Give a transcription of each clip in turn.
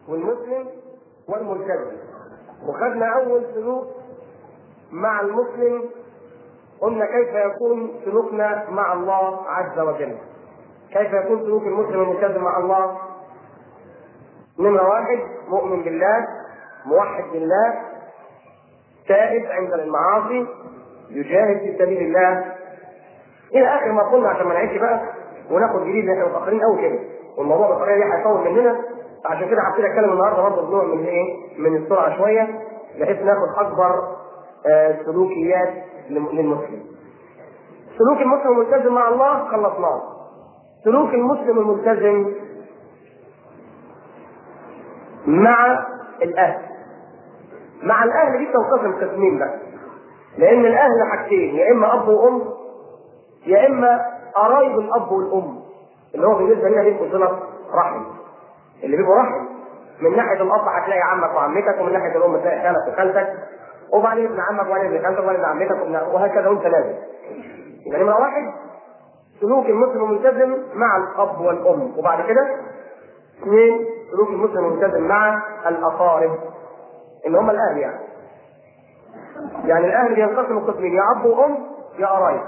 والمسلم والملتزم وخدنا اول سلوك مع المسلم قلنا كيف يكون سلوكنا مع الله عز وجل كيف يكون سلوك المسلم الملتزم مع الله نمرة واحد مؤمن بالله موحد بالله تائب عند المعاصي يجاهد في سبيل الله الى اخر ما قلنا عشان ما نعيش بقى وناخد جديد احنا متاخرين قوي كده والموضوع بالطريقه دي هيطول مننا عشان كده حبيت اتكلم النهارده برضه بنوع من ايه؟ من السرعه شويه بحيث ناخد اكبر آه سلوكيات للمسلم. سلوك المسلم الملتزم مع الله خلصناه. سلوك المسلم الملتزم مع الاهل. مع الاهل دي تنقسم قسمين بقى. لان الاهل حاجتين يا اما اب وام يا اما قرايب الاب والام اللي هو بالنسبه لنا بيبقوا صله رحم. اللي بيبقوا رحم من ناحيه الاب هتلاقي عمك وعمتك ومن ناحيه الام تلاقي خالك وخالتك وبعدين ابن عمك وبعدين ابن خالتك وبعدين ابن عمتك وهكذا وانت نازل. يبقى نمره واحد سلوك المسلم الملتزم مع الاب والام وبعد كده اثنين سلوك المسلم الملتزم مع الاقارب اللي هم الاهل يعني. يعني الاهل بينقسموا قسمين يا اب وام يا قرايب.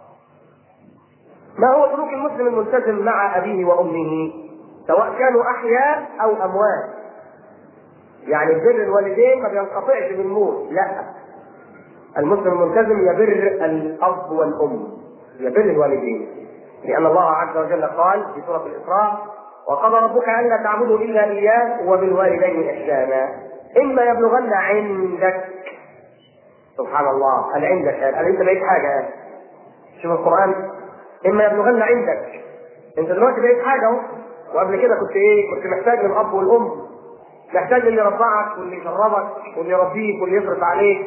ما هو سلوك المسلم الملتزم مع ابيه وامه؟ سواء كانوا احياء او اموات يعني بر الوالدين ما بينقطعش بالموت لا المسلم الملتزم يبر الاب والام يبر الوالدين لان الله عز وجل قال في سوره الاسراء وقضى ربك الا تعبدوا الا اياه وبالوالدين احسانا اما يبلغن عندك سبحان الله هل عندك هل انت بقيت حاجه شوف القران اما يبلغن عندك انت دلوقتي بقيت حاجه اهو وقبل كده كنت ايه؟ كنت محتاج للاب والام محتاج اللي يرضعك واللي يشربك واللي يربيك واللي يصرف عليك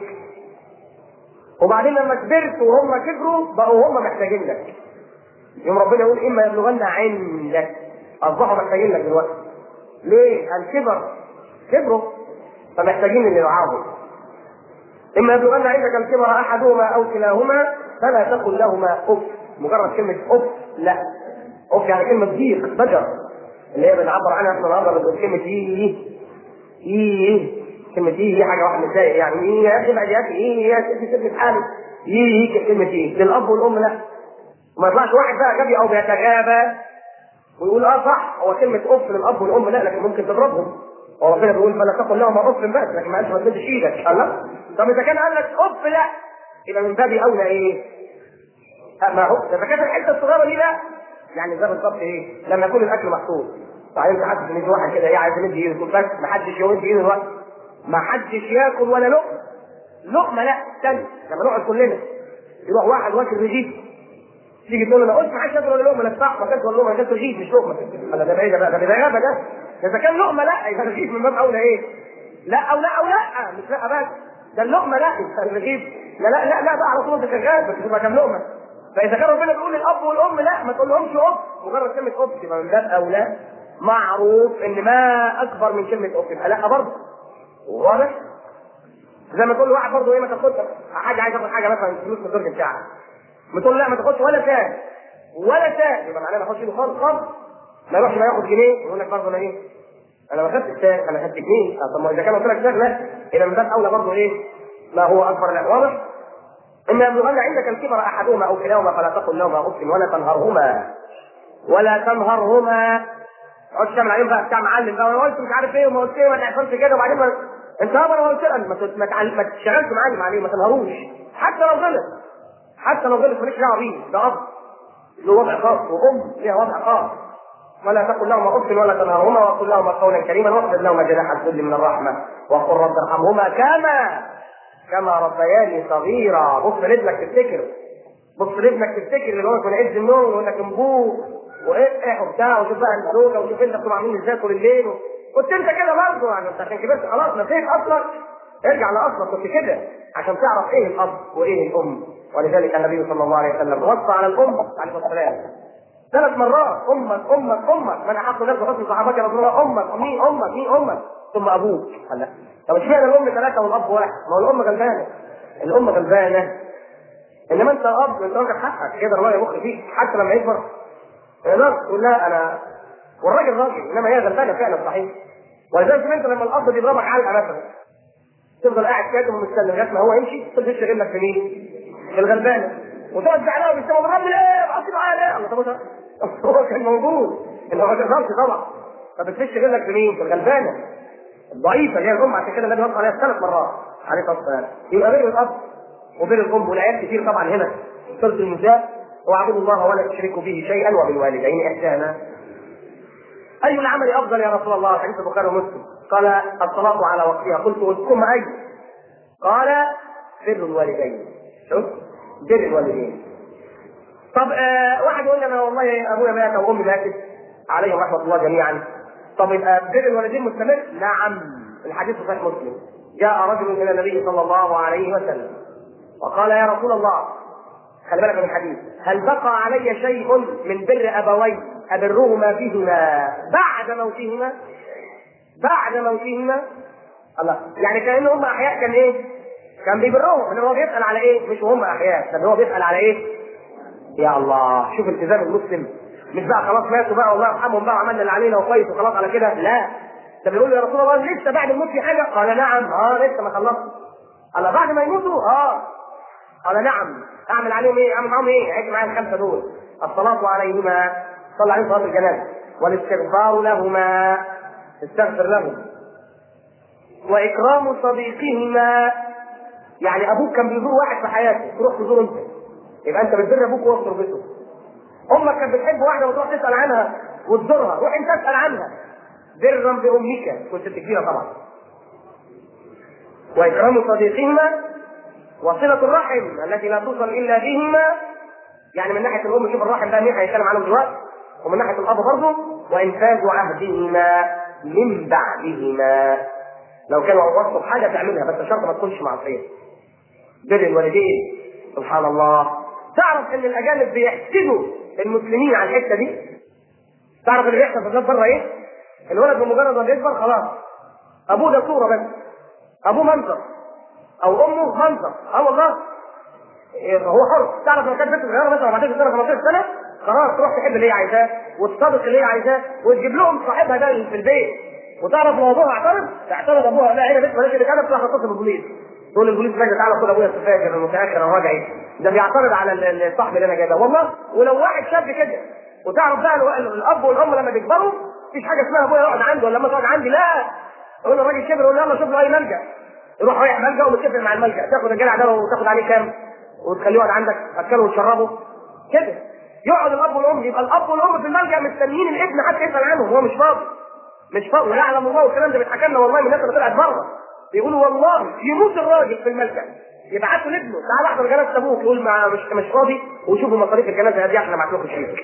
وبعدين لما كبرت وهم كبروا بقوا هم محتاجين لك يوم ربنا يقول اما يبلغن عندك اصبحوا محتاجين لك دلوقتي ليه؟ الكبر كبروا فمحتاجين اللي يرعاهم اما يبلغن عندك الكبر احدهما او كلاهما فلا تقل لهما اف مجرد كلمه اف لا اف يعني كلمه ضيق ضجر اللي هي بنعبر عنها احنا النهارده بنقول كلمه ايه ايه كلمه ايه هي حاجه واحده متضايق يعني ايه يا اخي بعد يا اخي ايه يا اخي سيبني في حالي ايه هي كلمه ايه للاب والام لا ما يطلعش واحد بقى غبي او بيتغابى ويقول اه صح هو كلمه اف للاب والام لا لكن ممكن تضربهم هو ربنا بيقول فلا تقل لهما اف بس لكن ما قالش ما تمدش ايدك الله طب اذا كان قال لك اف لا يبقى من باب اولى ايه؟ ما هو اذا كانت الحته الصغيره دي لا يعني ده بالظبط ايه؟ لما يكون الاكل محطوط بعدين انت حاسس ان في واحد كده ايه عايز يمد ايده يقول بس ما حدش يمد ايده دلوقتي ما حدش ياكل ولا لقمه لقمه لا استنى لما نقعد كلنا يروح واحد واكل رغيف تيجي تقول له انا قلت ما حدش ياكل ولا لقمه لا صح ما كانش ولا لقمه كانت رغيف مش لقمه انا ده ايه ده بقى ده ده غابه ده اذا كان لقمه لا يبقى رغيف من باب اولى ايه؟ لا او لا او لا مش لا بس ده اللقمه لا الرغيف لا لا لا لا ده على طول ده شغال بس تبقى كام لقمه فاذا كان ربنا بيقول للاب والام لا ما تقول لهمش اف مجرد كلمه اف يبقى من باب اولى معروف ان ما اكبر من كلمه اف يبقى لا برضه واضح؟ زي ما تقول لواحد برضه ايه ما تاخدش حاجه عايز اخد حاجه مثلا فلوس من الدرج بتاعك بتقول لا ما تاخدش ولا ساعه ولا ساعه يبقى معناه ما ياخدش له خالص خالص ما يروحش ما ياخد جنيه يقول لك برضه انا ايه؟ انا ما خدتش ساعه انا خدت جنيه طب ما اذا كان قلت لك ساعه لا يبقى من باب اولى برضه ايه؟ ما هو اكبر لا واضح؟ إما يبلغن عندك الكبر أحدهما أو كلاهما فلا تقل لهما أف ولا تنهرهما ولا تنهرهما تقعدش تعمل عليهم بقى بتاع معلم بقى انا قلت مش عارف ايه وما قلت ايه ما تحصلش كده وبعدين ما انت هبل انا قلت لك ما تت- ما تعل- ما تشتغلش معلم عليه ما تنهروش حتى لو غلط حتى لو غلط ماليش دعوه بيه ده اب له وضع خاص وام ليها وضع خاص ولا تقل لهما اف ولا تنهرهما وقل لهما قولا كريما واخفض لهما جناح الذل من الرحمه وقل رب ارحمهما كما كما ربياني صغيرا بص لابنك تفتكر بص لابنك تفتكر اللي هو يكون عز النوم ويقول لك انبوه وايه وبتاع وشوف بقى الزوجه وشوف انت بتبقوا عاملين ازاي طول الليل و... كنت انت كده برضه يعني انت عشان كبرت خلاص نسيت اصلك ارجع لاصلك كنت كده عشان تعرف ايه الاب وايه الام ولذلك النبي صلى الله عليه وسلم وصى على الام عليه الصلاه والسلام ثلاث مرات امك امك امك من احق الناس بحسن صحابتك يا رسول الله امك مين امك مين امك ثم ابوك قال لا طب اشمعنى الام ثلاثه والاب واحد؟ ما هو الام غلبانه الام غلبانه انما انت اب انت واخد حقك كده الله يبخ فيك حتى لما يكبر تقدر تقول لا انا والراجل راجل انما هي غلبانه فعلا صحيح ولذلك انت لما الاب بيضربك علقه مثلا تفضل قاعد كاتب ومستني لغايه ما هو يمشي تفضل تشغل لك في مين؟ في الغلبانه وتقعد زعلان وبتسمع ضربني ليه؟ بعصي معايا ليه؟ الله طب هو كان موجود اللي هو ما تقدرش طبعا فبتشغل لك في مين؟ في الغلبانه الضعيفه اللي هي الام عشان كده النبي وقع عليها ثلاث مرات عليه الصلاه والسلام يبقى بين الاب وبين الام والعيال كتير طبعا هنا سوره النساء واعبدوا الله ولا تشركوا به شيئا وبالوالدين احسانا اي العمل افضل يا رسول الله حديث البخاري ومسلم قال الصلاه على وقتها قلت ثم اي قال بر الوالدين شوف بر الوالدين طب آه واحد يقول لي انا والله ابويا مات او امي ماتت عليهم رحمه الله جميعا طب يبقى بر الوالدين مستمر؟ نعم الحديث صحيح مسلم جاء رجل الى النبي صلى الله عليه وسلم وقال يا رسول الله خلي بالك من الحديث هل بقى علي شيء من بر ابوي ابرهما بهما بعد موتهما بعد موتهما الله يعني كان هم احياء كان ايه؟ كان بيبرهم انما هو بيسال على ايه؟ مش وهم احياء طب هو بيسال على ايه؟ يا الله شوف التزام المسلم مش بقى خلاص ماتوا بقى والله يرحمهم بقى عملنا اللي علينا وكويس وخلاص على كده لا ده بيقول له يا رسول الله لسه بعد الموت في حاجه قال نعم اه لسه ما خلصت قال بعد ما يموتوا اه قال نعم اعمل عليهم ايه؟ اعمل معاهم ايه؟ عيد معايا الخمسه دول الصلاه عليهما صلى عليهم صلاه الجنازه والاستغفار لهما استغفر لهم واكرام صديقهما يعني ابوك كان بيزور واحد في حياته تروح تزور انت يبقى انت بتبر ابوك وهو في تربته امك كانت بتحب واحده وتروح تسال عنها وتزورها روح انت اسال عنها برا بامك كنت كبيره طبعا واكرام صديقهما وصله الرحم التي لا توصل الا بهما يعني من ناحيه الام شوف الرحم بقى مين هيتكلم عنه دلوقتي ومن ناحيه الاب برضه وانفاذ عهدهما من بعدهما لو كانوا وصوا بحاجه تعملها بس شرط ما تكونش معصيه بر الوالدين سبحان الله تعرف ان الاجانب بيحسدوا المسلمين على الحته دي تعرف اللي بيحصل في البلاد بره ايه؟ الولد بمجرد ما بيكبر خلاص ابوه ده صوره بس ابوه منظر او امه منظر اه والله إيه هو حر تعرف لو كانت بنت صغيره مثلا 14 سنه 15 سنه خلاص تروح تحب اللي هي عايزاه وتصادق اللي هي عايزاه وتجيب لهم صاحبها ده في البيت وتعرف لو ابوها اعترض اعترض ابوها لا هنا بنت مالهاش اللي كانت تروح تتصل بالبوليس تقول للبوليس راجل تعالى خد ابويا السفاجر المتاخر الراجعي ده بيعترض على الصاحب اللي انا جايبه والله ولو واحد شاب كده وتعرف بقى الاب والام لما بيكبروا مفيش حاجه اسمها ابويا يقعد عنده ولا لما تقعد عندي لا يقول الراجل كبر يقول يلا شوف له اي ملجا يروح رايح ملجا ومتفق مع الملجا تاخد الجدع ده وتاخد عليه كام وتخليه يقعد عندك تاكله وتشربه كده يقعد الاب والام يبقى الاب والام في الملجا مستنيين الابن حتى يسال عنهم هو مش فاضي مش فاضي لا يعلم الله والكلام ده بيتحكى لنا والله من الناس اللي طلعت بره بيقولوا والله يموت الراجل في الملجا يبعتوا لابنه تعال احضر جنازه ابوك يقول ما مش مش فاضي وشوفوا مصاريف الجنازه دي عشان ابعت لكم شريك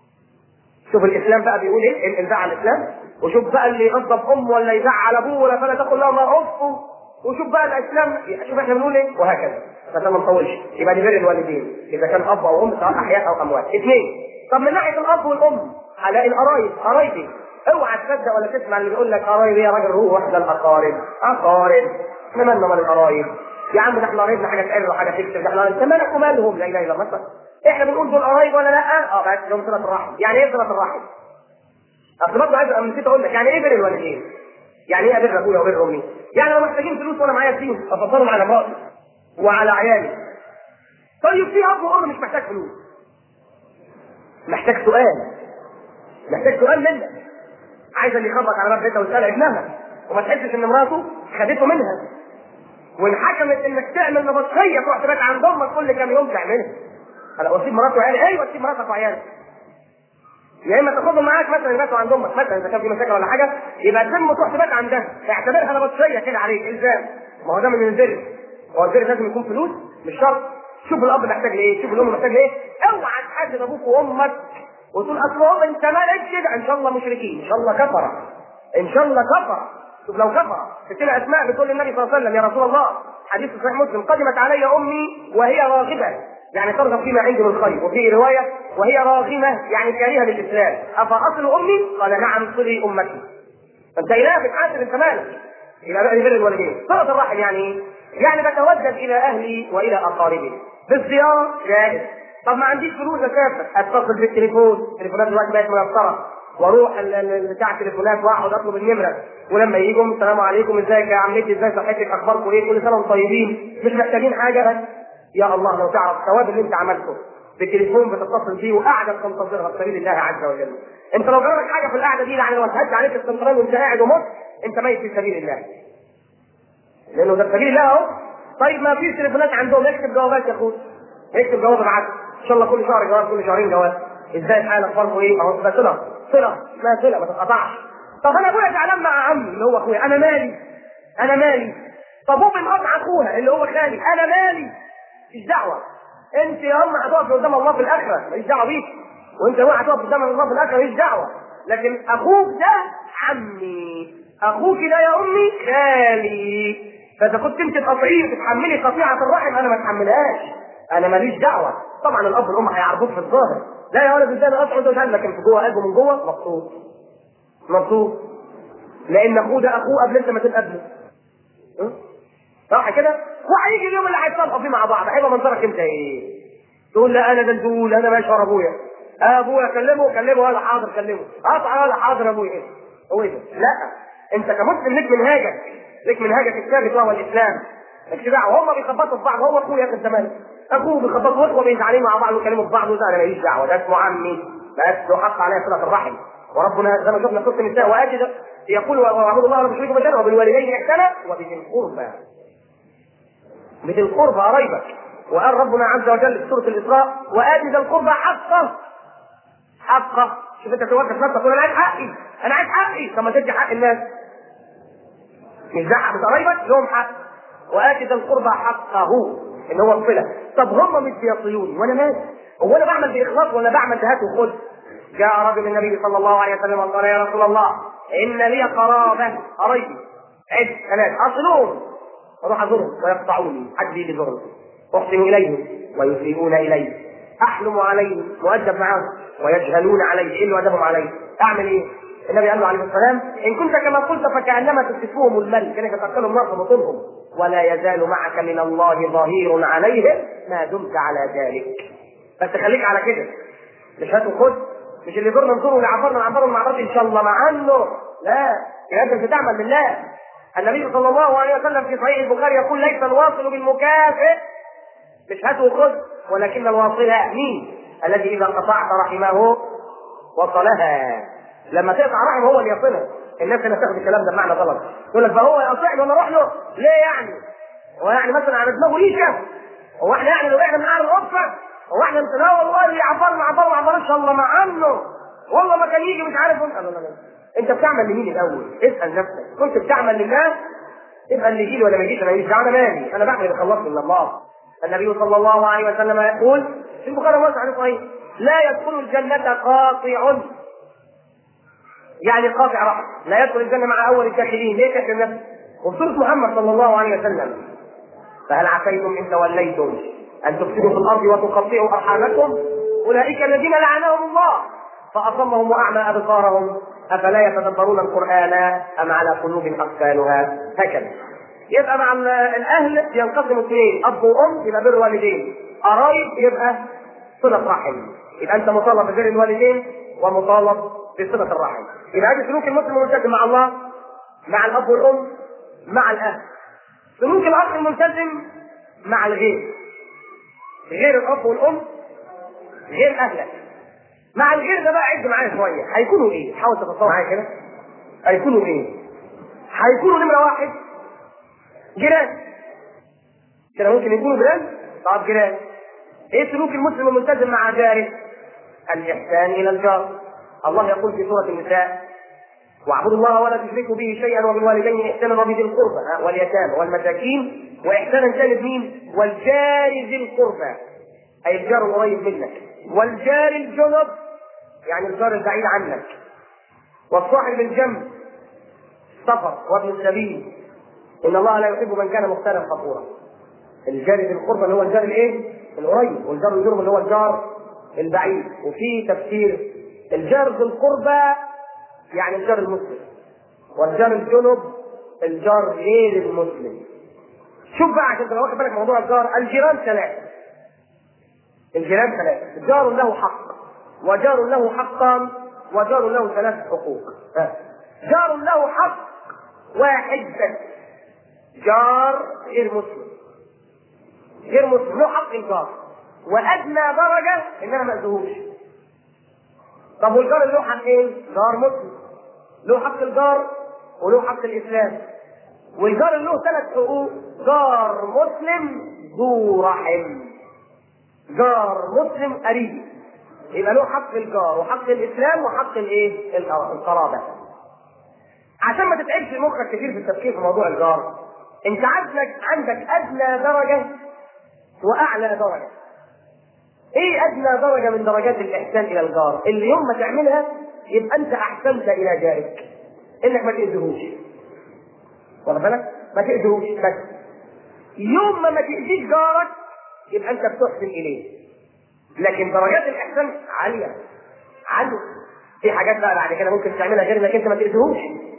شوف الاسلام بقى بيقول ايه الانزاع على الاسلام وشوف بقى اللي يغضب امه ولا يزعل ابوه ولا فلا تقل له ما عفه وشوف بقى الاسلام شوف احنا بنقول ايه وهكذا عشان ما نطولش يبقى دي بر الوالدين اذا كان اب او ام سواء احياء او اموات اثنين طب من ناحيه الاب والام هلاقي القرايب قرايبي اوعى تصدق ولا تسمع اللي بيقول لك قرايب يا راجل روح واحده الاقارب اقارب احنا مالنا مال القرايب يا عم ده احنا قرايبنا حاجه تقل وحاجه تكسب ده احنا انت مالك ومالهم لا اله الا الله احنا بنقول دول قرايب ولا لا؟ اه بس لهم صله الرحم يعني ايه صله الرحم؟ اصل برضه عايز نسيت اقول لك يعني ايه بر الوالدين؟ يعني ايه ابر ابويا وبر امي؟ يعني لو محتاجين فلوس وانا معايا فلوس افضلهم على مراتي وعلى عيالي طيب في اب وام مش محتاج فلوس محتاج سؤال محتاج سؤال منك عايز اللي يخبط على باب بيتها ويسال ابنها وما تحسش ان مراته خدته منها وان حكمت انك تعمل نبطشيه تروح تبات عند امك كل كام يوم تعملها انا واسيب مراته وعيالي ايوه تسيب مراتك وعيالك يا اما تاخدهم معاك مثلا يباتوا عند امك مثلا اذا كان في مشاكل ولا حاجه يبقى تلم وتروح تبات عندها اعتبرها نبطشيه كده عليك الزام ما هو ده من البر هو البر لازم يكون فلوس مش شرط شوف الاب محتاج لايه شوف الام محتاج لايه اوعى تحاسب ابوك وامك وتقول اصل هو انت مالك كده ان شاء الله مشركين ان شاء الله كفره ان شاء الله كفره شوف لو كفر ستنا اسماء بتقول للنبي صلى الله عليه وسلم يا رسول الله حديث صحيح مسلم قدمت علي امي وهي راغبه يعني ترغب فيما عندي من خير وفي روايه وهي راغمه يعني كارهه للاسلام افاصل امي؟ قال نعم صلي امتي فانت اله بتحاسب انت مالك الى بقى بر الوالدين صله الرحم يعني ايه؟ يعني بتوجه الى اهلي والى اقاربي بالزياره جائز طب ما عنديش فلوس اسافر اتصل بالتليفون التليفونات دلوقتي بقت ميسره واروح ال- ال- بتاع التليفونات واقعد اطلب النمره ولما يجوا السلام عليكم ازيك يا عمتي ازاي صحتك اخباركم ايه كل سنه وانتم طيبين مش محتاجين حاجه بس يا الله لو تعرف الثواب اللي انت عملته بتليفون بتتصل بيه وقاعده تنتظرها في سبيل الله عز وجل انت لو جربت حاجه في القعده دي يعني لو انتهت عليك السنترال وانت قاعد ومت انت ميت في سبيل الله لانه ده في سبيل الله اهو طيب ما فيش تليفونات عندهم اكتب جوابات يا اخوي اكتب جواب ابعت ان شاء الله كل شهر جواب كل شهرين جواب ازاي حالك اخباركم ايه اهو ده صله صله اسمها صله ما تتقطعش طب انا ابويا زعلان مع عمي اللي هو اخويا انا مالي انا مالي طب امي مقاطعه اخوها اللي هو خالي انا مالي مش دعوه انت يا ام هتقف قدام الله في الاخره ماليش دعوه بيك وانت يا هتقف قدام الله في الاخره ماليش دعوه لكن اخوك ده عمي اخوك ده يا امي خالي فاذا كنت انت تقطعيه وتتحملي قطيعه الرحم انا ما اتحملهاش انا ماليش دعوه طبعا الاب والام هيعرضوك في الظاهر لا يا ولد ازاي انا اقطع وانت مش عارف لكن في جوه قلبه من جوه مبسوط مبسوط لان اخوه ده اخوه قبل انت ما تبقى ابنه م? صح كده؟ وهيجي اليوم اللي هيتصالحوا فيه مع بعض هيبقى منظرك انت ايه؟ تقول لا انا دلدول انا ماشي ورا ابويا ابويا كلمه كلمه ولا حاضر كلمه قطع ولا حاضر ابويا ايه؟ هو ايه ده؟ لا انت كمسلم ليك منهاجك ليك منهاجك الثابت وهو الاسلام مالكش دعوه هم بيخبطوا في بعض هو اخويا في الزمان اخوه بيخبطوا اخوه بيزعلين مع بعض ويكلموا في بعض وده انا ماليش دعوه ده اسمه عمي بس له حق عليا صله الرحم وربنا زي ما شفنا قصه النساء واجد يقول واعبدوا الله ولا تشركوا به وبالوالدين احسانا وبذي القربى بذي القربى قرايبك وقال ربنا عز وجل في سوره الاسراء وآت ذا القربى حقه حقه شوف انت توقف نفسك تقول انا عايز حقي انا عايز حقي طب ما تدي حق الناس مش ده حق قرايبك لهم حق وآت ذا القربى حقه اللي هو الصله طب هم مش بيصلوني وانا مالي هو انا بعمل باخلاص ولا بعمل بهات وخد جاء رجل النبي صلى الله عليه وسلم وقال يا رسول الله ان لي قرابه قرايبي عد ثلاث اصلون اروح ازورهم ويقطعوني حد يجي يزورهم احسن اليهم ويسيئون الي احلم عليهم مؤدب معهم ويجهلون علي ايه اللي ادبهم علي اعمل ايه؟ النبي قال له عليه السلام ان كنت كما قلت فكانما تسفهم المل كانك تاكلهم نار في بطونهم ولا يزال معك من الله ظهير عليهم ما دمت على ذلك بس خليك على كده مش هات وخد مش اللي يضرنا نزوره واللي عبرنا نعبره المعبرات ان شاء الله مع انه لا يبقى انت مش هتعمل لله النبي صلى الله عليه وسلم في صحيح البخاري يقول ليس الواصل بالمكافئ مش هات وخذ ولكن الواصل مين؟ الذي اذا قطعت رحمه وصلها لما تقطع رحمه هو اللي يصلها الناس اللي تاخد الكلام ده بمعنى غلط يقول لك فهو يقطعني ولا اروح له ليه يعني؟ هو يعني مثلا على دماغه ريشه هو احنا يعني لو احنا من اهل الغرفه هو احنا لا والله اللي عبرنا عبرنا عبر ان شاء الله مع عنه والله ما كان يجي مش عارف لا لا لا انت بتعمل لمين الاول؟ اسال نفسك كنت بتعمل لله يبقى اللي يجي لي ولا ما يجيش انا ماليش دعوه انا مالي انا بعمل اللي خلصني من الله النبي صلى الله عليه وسلم يقول في البخاري ومسلم عليه صحيح لا يدخل الجنة قاطع يعني قاطع رحم لا يدخل الجنة مع أول الداخلين ليه كشف النفس وسورة محمد صلى الله عليه وسلم فهل عسيتم إن توليتم أن تفسدوا في الأرض وتقطعوا أرحامكم أولئك الذين لعنهم الله فأصمهم وأعمى أبصارهم أفلا يتدبرون القرآن أم على قلوب أقفالها هكذا يبقى مع الأهل ينقسم اثنين أب وأم يبقى بر والدين قرايب يبقى صلة رحم يبقى أنت مطالب ببر الوالدين ومطالب بصلة الرحم يبقى هذا سلوك المسلم الملتزم مع الله مع الأب والأم مع الأهل سلوك الأخ الملتزم مع الغير غير الأب والأم غير أهلك مع الغير ده بقى عد معايا شوية هيكونوا إيه؟ حاول تتصور معايا كده هيكونوا إيه؟ هيكونوا نمرة واحد جيران كده ممكن يكونوا جيران طب جيران ايه سلوك المسلم الملتزم مع جاره الاحسان الى الجار الله يقول في سوره النساء واعبدوا الله ولا تشركوا به شيئا وبالوالدين احسانا وبذي القربى واليتامى والمساكين واحسانا جانب مين والجار ذي القربى اي الجار القريب منك والجار الجنب يعني الجار البعيد عنك والصاحب الجنب سفر وابن السبيل ان الله لا يحب من كان مختالا فخورا الجار ذي القربى اللي هو الجار الايه؟ القريب والجار الجرم اللي هو الجار البعيد وفي تفسير الجار ذي القربى يعني الجار المسلم والجار الجنب الجار غير المسلم شوف بقى عشان تبقى واخد بالك من موضوع الجار الجيران ثلاثه الجيران ثلاثه جار له حق وجار له حقان وجار له ثلاث حقوق جار له حق واحد بس جار غير مسلم غير مسلم له حق الجار وادنى درجه ان انا ما اذيهوش طب والجار اللي له حقين جار مسلم له حق الجار وله حق الاسلام والجار اللي له ثلاث حقوق جار مسلم ذو رحم جار مسلم قريب يبقى له حق الجار وحق الاسلام وحق الايه القرابه عشان ما تتعبش مخك كتير في التفكير في موضوع الجار انت عندك عندك ادنى درجه واعلى درجه ايه ادنى درجه من درجات الاحسان الى الجار اللي يوم ما تعملها يبقى انت احسنت الى جارك انك ما تاذيهوش واخد بالك ما تاذيهوش بس يوم ما ما تاذيش جارك يبقى انت بتحسن اليه لكن درجات الاحسان عاليه عاليه في حاجات بقى بعد كده ممكن تعملها غير انك انت ما تاذيهوش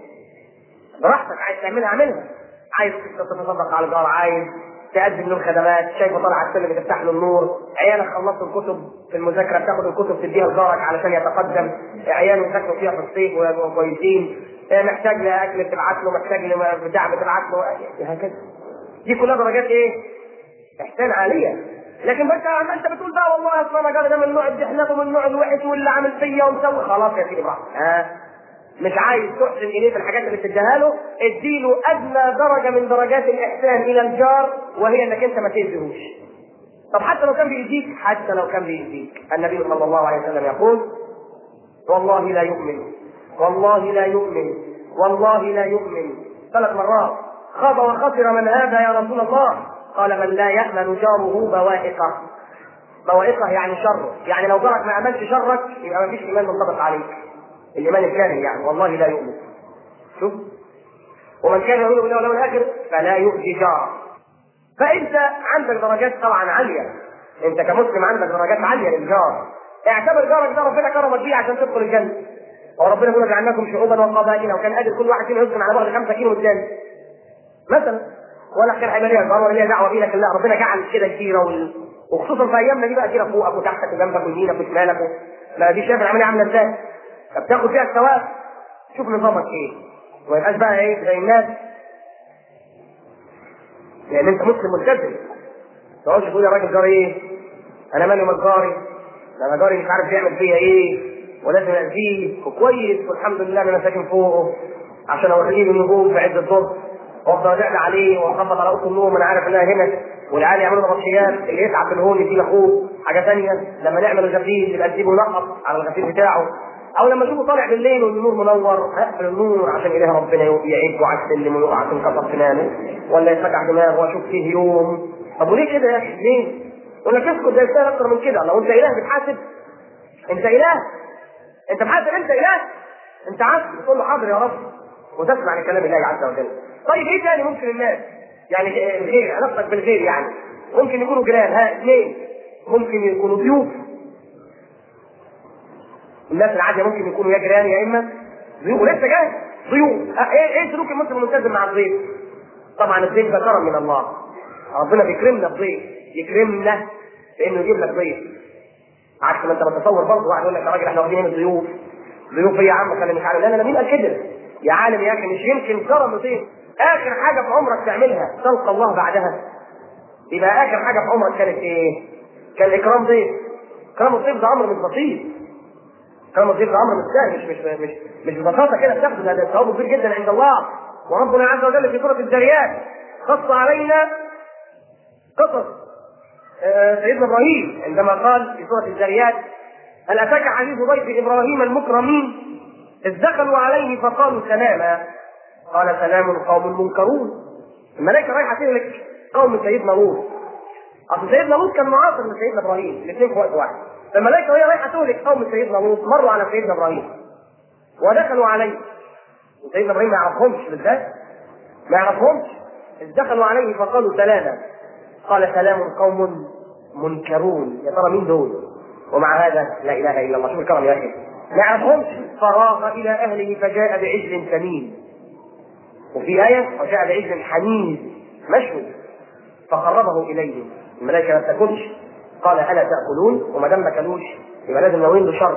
براحتك عايز تعملها اعملها عايز تتصدق على الجار عايز تقدم له خدمات شايفه طالع على السلم بتفتح له النور عيالك خلصوا الكتب في المذاكره بتاخد الكتب تديها لجارك علشان يتقدم عياله يذاكروا فيها في الصيف ويبقوا كويسين محتاج لاكل تبعت له محتاج لبتاع بتبعت له هكذا دي كلها درجات ايه؟ احسان عاليه لكن بس انت بتقول بقى والله اصل انا جاري ده من النوع الدحنات ومن النوع الوحش واللي عامل فيا ومسوي خلاص يا سيدي براحتك ها مش عايز تحسن اليه في الحاجات اللي بتديها له اديله ادنى درجه من درجات الاحسان الى الجار وهي انك انت ما تاذيهوش طب حتى لو كان بيأذيك حتى لو كان بيأذيك النبي صلى الله عليه وسلم يقول والله لا يؤمن والله لا يؤمن والله لا يؤمن ثلاث مرات خاب وخسر من هذا يا رسول الله قال من لا يأمن جاره بوائقه بوائقه يعني شره يعني لو جارك ما امنش شرك يبقى ما فيش ايمان منطبق عليك الايمان الكامل يعني والله لا يؤمن شوف ومن كان يؤمن بالله واليوم الاخر فلا يؤذي جاره فانت عندك درجات طبعا عاليه انت كمسلم عندك درجات عاليه للجار اعتبر جارك ده ربنا كرمك بيه عشان تدخل الجنه وربنا يقول جعلناكم شعوبا وقبائل وكان قادر كل واحد فينا يسكن على بعد 5 كيلو والثاني مثلا ولا كان هيبقى ليها جار ولا ليها دعوه بيه لكن لا ربنا جعل كده جزيره وال... وخصوصا في ايامنا دي بقى جزيره فوقك وتحتك وجنبك ويمينك وشمالك لا دي شايف العمليه عامله ازاي فبتاخد فيها الثواب شوف نظامك ايه وما يبقاش بقى ايه زي الناس لان انت مسلم ملتزم ما تقعدش تقول يا راجل جاري ايه انا مالي من جاري ده انا جاري مش عارف بيعمل فيا ايه ولازم اذيه وكويس والحمد لله انا ساكن فوقه عشان اوريه النجوم في عز الظهر وافضل ادعي عليه واخبط على اوضه النوم انا عارف انها هنا والعيال يعملوا نبطشيات اللي يتعب في الهون يدي لاخوه حاجه ثانيه لما نعمل الغسيل يبقى تجيبه ينقط على الغسيل بتاعه او لما اشوفه طالع بالليل والنور منور اقفل النور عشان اله ربنا يعيبه على السلم ويقع تنكسر سنانه ولا يفتح دماغه واشوف فيه يوم طب وليه كده يا اخي ليه؟ يقول لك اسكت ده يستاهل اكتر من كده لو انت اله بتحاسب انت اله انت بحاسب انت اله انت عبد تقول له حاضر يا رب وتسمع لكلام الله عز وجل طيب ايه تاني ممكن الناس يعني الغير علاقتك بالغير يعني ممكن يكونوا جيران ها اثنين ممكن يكونوا ضيوف الناس العاديه ممكن يكونوا يا جيران يا اما ضيوف ولسه جاي ضيوف ايه ايه سلوك المسلم الملتزم مع الضيف؟ طبعا الضيف ده كرم من الله ربنا بيكرمنا بضيف يكرمنا بانه يجيب لك ضيف عكس ما انت بتصور برضه واحد يقول لك يا راجل احنا واخدين الضيوف ضيوف ايه يا عم خلي مش عارف لا لا مين قال كده؟ يا عالم يا اخي مش يمكن كرم ضيف اخر حاجه في عمرك تعملها تلقى الله بعدها يبقى اخر حاجه في عمرك كانت ايه؟ كان اكرام ضيف اكرام الضيف ده امر مش بسيط اكرام الضيف ده امر مش سهل مش مش مش مش ببساطه كده بتاخد هذا الثواب كبير جدا عند الله وربنا عز وجل في سوره الذريات خص علينا قصص سيدنا ابراهيم عندما قال في سوره الذريات هل اتاك حديث ضيف ابراهيم المكرمين اذ دخلوا عليه فقالوا سلاما قال سلام قوم منكرون الملائكه رايحه تهلك قوم سيدنا لوط اصل سيدنا لوط كان معاصر لسيدنا ابراهيم الاثنين في وقت واحد الملائكه وهي رايحه تهلك قوم سيدنا لوط مروا على سيدنا ابراهيم ودخلوا عليه وسيدنا ابراهيم ما يعرفهمش بالذات ما يعرفهمش اذ دخلوا عليه فقالوا سلاما قال سلام قوم منكرون يا ترى مين دول ومع هذا لا اله الا الله شوف الكرم يا اخي ما يعرفهمش فراغ الى اهله فجاء بعجل ثمين وفي آية وجاء بعجل حنيذ مشوي فقربه إليهم الملائكة ما تاكلش قال ألا تأكلون وما دام ما كلوش يبقى لازم ناويين له شر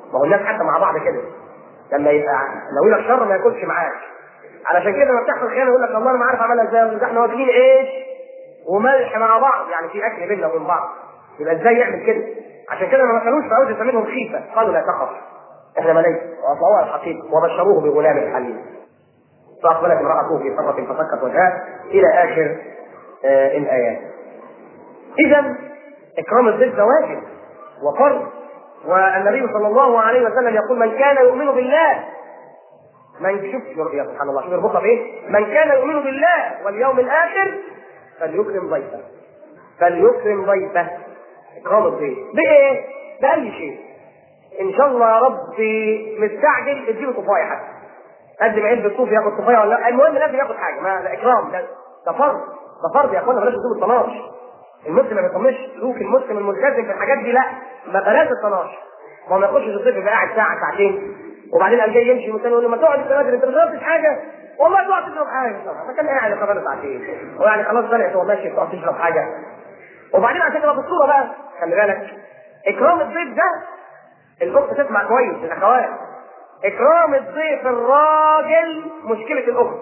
ما هو الناس حتى مع بعض كده لما يبقى ناوي لك شر ما ياكلش معاك علشان كده لما بتحصل خيانه يقول لك الله انا ما عارف اعملها ازاي ده احنا واكلين عيش وملح مع بعض يعني في اكل بيننا وبين بعض يبقى ازاي يعمل كده عشان كده ما كانوش فعوز منهم خيفه قالوا لا تخف احنا ملايكه واطلعوها الحقيقه وبشروه بغلام حليم فاقبلت امراته في صرة فسكت وجهها الى اخر آه الايات اذا اكرام الضيف ده واجب وفرض والنبي صلى الله عليه وسلم يقول من كان يؤمن بالله من شوف يا سبحان الله شوف يربطها بايه؟ من كان يؤمن بالله واليوم الاخر فليكرم ضيفه فليكرم ضيفه اكرام الضيف بايه؟ باي شيء ان شاء الله يا ربي مستعجل اديله طفايه حتى قدم علبه صوف ياخد طفايه ولا لا المهم لازم ياخد حاجه ما ده اكرام ده ده فرض ده فرض يا اخوانا بلاش نسيب الطناش المسلم ما بيطنش سلوك المسلم الملتزم في الحاجات دي لا ما بلاش الطناش ما ما يخشش الضيف يبقى قاعد ساعه ساعتين وبعدين قام جاي يمشي والتاني يقول له ما تقعد انت بدري انت ما شربتش حاجه والله تقعد تشرب حاجه طبعا فكان قاعد قبل ساعتين ويعني خلاص طلعت هو ماشي تقعد تشرب حاجه وبعدين عشان تبقى في الصوره بقى خلي بالك اكرام الضيف ده الاخت تسمع كويس الاخوات اكرام الضيف الراجل مشكله الاخت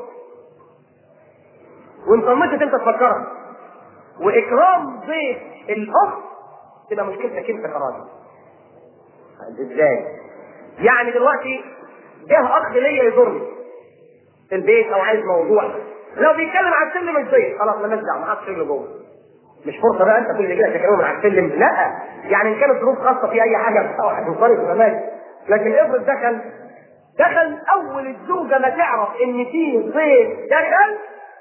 وان طمشت انت تفكرها واكرام ضيف الاخت تبقى مشكلتك انت كراجل ازاي يعني دلوقتي جه اخ ليا يزورني في البيت او عايز موضوع لو بيتكلم على السلم مش ضيف خلاص مالناش دعوه ما حطش رجله جوه مش فرصه بقى انت كل اللي كده تكلمه من على السلم لا يعني ان كانت ظروف خاصه في اي حاجه او هتنصرف امامك لكن افرض دخل دخل اول الزوجه ما تعرف ان في ضيف دخل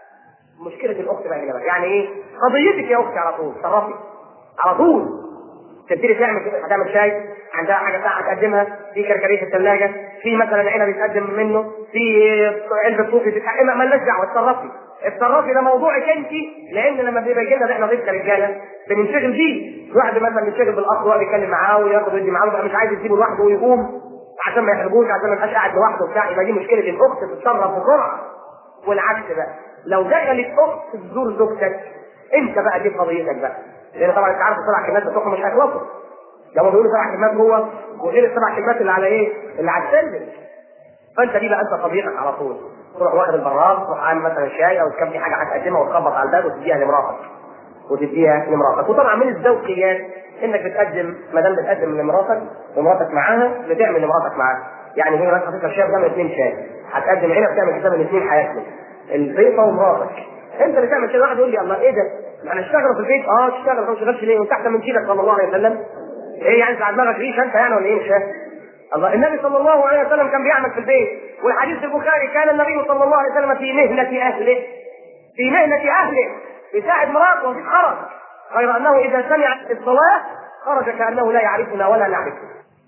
مشكله الاخت بقى هنا بقى يعني ايه قضيتك يا اختي على طول تصرفي على طول تبتدي تعمل كده هتعمل شاي عندها حاجه ساعه تقدمها في كركديه في الثلاجه في مثلا عنب يتقدم منه في علبه صوفي تتحقق مالناش دعوه اتصرفي اتصرفي ده موضوعك انت لان لما بيبقى لنا احنا ضيف كرجاله بننشغل بيه الواحد مثلا بينشغل بالاخ وهو بيتكلم معاه وياخد ويدي معاه ويبقى مش عايز يسيبه لوحده ويقوم عشان ما يحرجوش عشان ما يبقاش قاعد لوحده وبتاع يبقى دي مشكله الاخت تتصرف بسرعه والعكس بقى لو دخلت اخت تزور زوجتك انت بقى دي قضيتك بقى لان طبعا انت عارف السبع كلمات بتوعهم مش هيخلصوا لما بيقولوا سبع كلمات جوه وغير السبع كلمات اللي على ايه؟ اللي على السلم فانت دي بقى انت قضيتك على طول تروح واخد البراد تروح عامل مثلا شاي او كان في حاجه هتقدمها وتخبط على الباب وتديها لمراتك وتديها لمراتك وطبعا من الذوقيات انك بتقدم ما دام بتقدم لمراتك ومراتك معاها بتعمل لمراتك معاها يعني هي مثلا هتشرب شاي بتعمل اثنين شاي هتقدم هنا بتعمل حساب الاثنين حياتهم الضيفه ومراتك انت اللي تعمل كده واحد يقول لي الله ايه ده؟ انا اشتغل في البيت اه تشتغل ما تشتغلش ليه وانت احسن من كده صلى الله عليه وسلم ايه يعني على دماغك ريش انت يعني ولا ايه مش فاهم الله النبي صلى الله عليه وسلم كان بيعمل في البيت والحديث البخاري كان النبي صلى الله عليه وسلم في مهنة أهله في مهنة أهله يساعد مراته وفي حرج غير أنه إذا سمع الصلاة خرج كأنه لا يعرفنا ولا نعرفه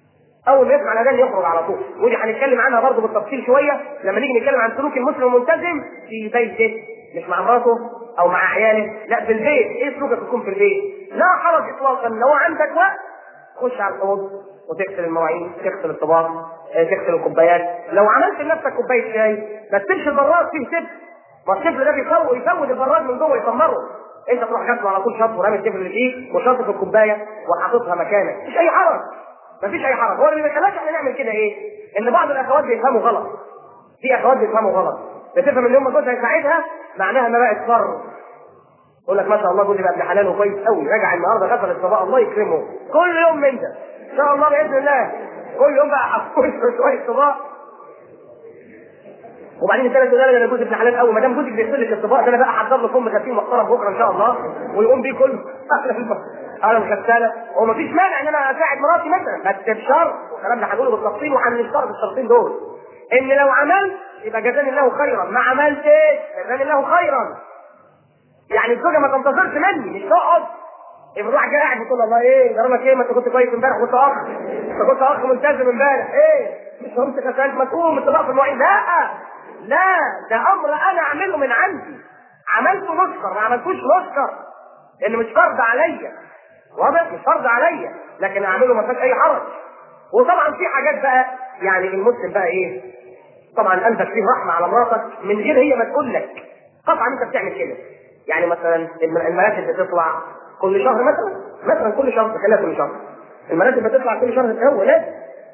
أول ما يسمع الأذان يخرج على طول ودي هنتكلم عنها برضه بالتفصيل شوية لما نيجي نتكلم عن سلوك المسلم الملتزم في بيته مش مع مراته أو مع عياله لا في البيت إيه سلوكك يكون في البيت لا حرج إطلاقا لو عندك وقت خش على الحوض وتغسل المواعين تغسل الطباق تغسل الكوبايات لو عملت لنفسك كوبايه شاي ما تسيبش البراد فيه سب ما السفل ده بيفوت يفوت البراد من جوه يسمره انت تروح غسله على طول شط ورامي السفل اللي فيه وشاطط في الكوبايه وحاططها مكانك مفيش اي حرج مفيش اي حرج هو اللي ما بيخليناش احنا نعمل كده ايه؟ ان بعض الاخوات بيفهموا غلط في اخوات بيفهموا غلط بتفهم ان يوم ما جوزها يساعدها معناها ما بقت فر يقول لك ما شاء الله جوزي بقى ابن حلال وكويس قوي راجع النهارده غسل الطباق الله يكرمه كل يوم من ده ان شاء الله باذن الله كل يوم بقى حفوش شويه طباق وبعدين الثالث ده انا جوزي ابن حلال قوي ما دام جوزك بيغسل لك الطباق ده انا بقى احضر له فم خفيف محترم بكره ان شاء الله ويقوم بيه كله انا مغساله ومفيش مانع ان انا اساعد مراتي مثلا بس بشرط والكلام ده هنقوله بالتفصيل وهنشترط الشرطين دول ان لو عملت يبقى جزاني الله خيرا ما عملتش جزاني الله خيرا يعني الزوجه ما تنتظرش مني مش تقعد يبقى واحد قاعد بتقول الله ايه جرى لك ايه ما انت كنت كويس امبارح كنت اخ انت كنت اخ ملتزم امبارح ايه مش قمت كسلت ما تقوم انت في المواعيد لا لا ده امر انا اعمله من عندي عملته نشكر ما عملتوش نشكر لان مش فرض عليا واضح مش فرض عليا لكن اعمله ما فيش اي حرج وطبعا في حاجات بقى يعني المسلم بقى ايه طبعا قلبك فيه رحمه على مراتك من غير هي ما تقول لك طبعا انت بتعمل كده يعني مثلا المراتب بتطلع كل شهر مثلا مثلا كل شهر خليها كل شهر المراتب بتطلع كل شهر هو لازم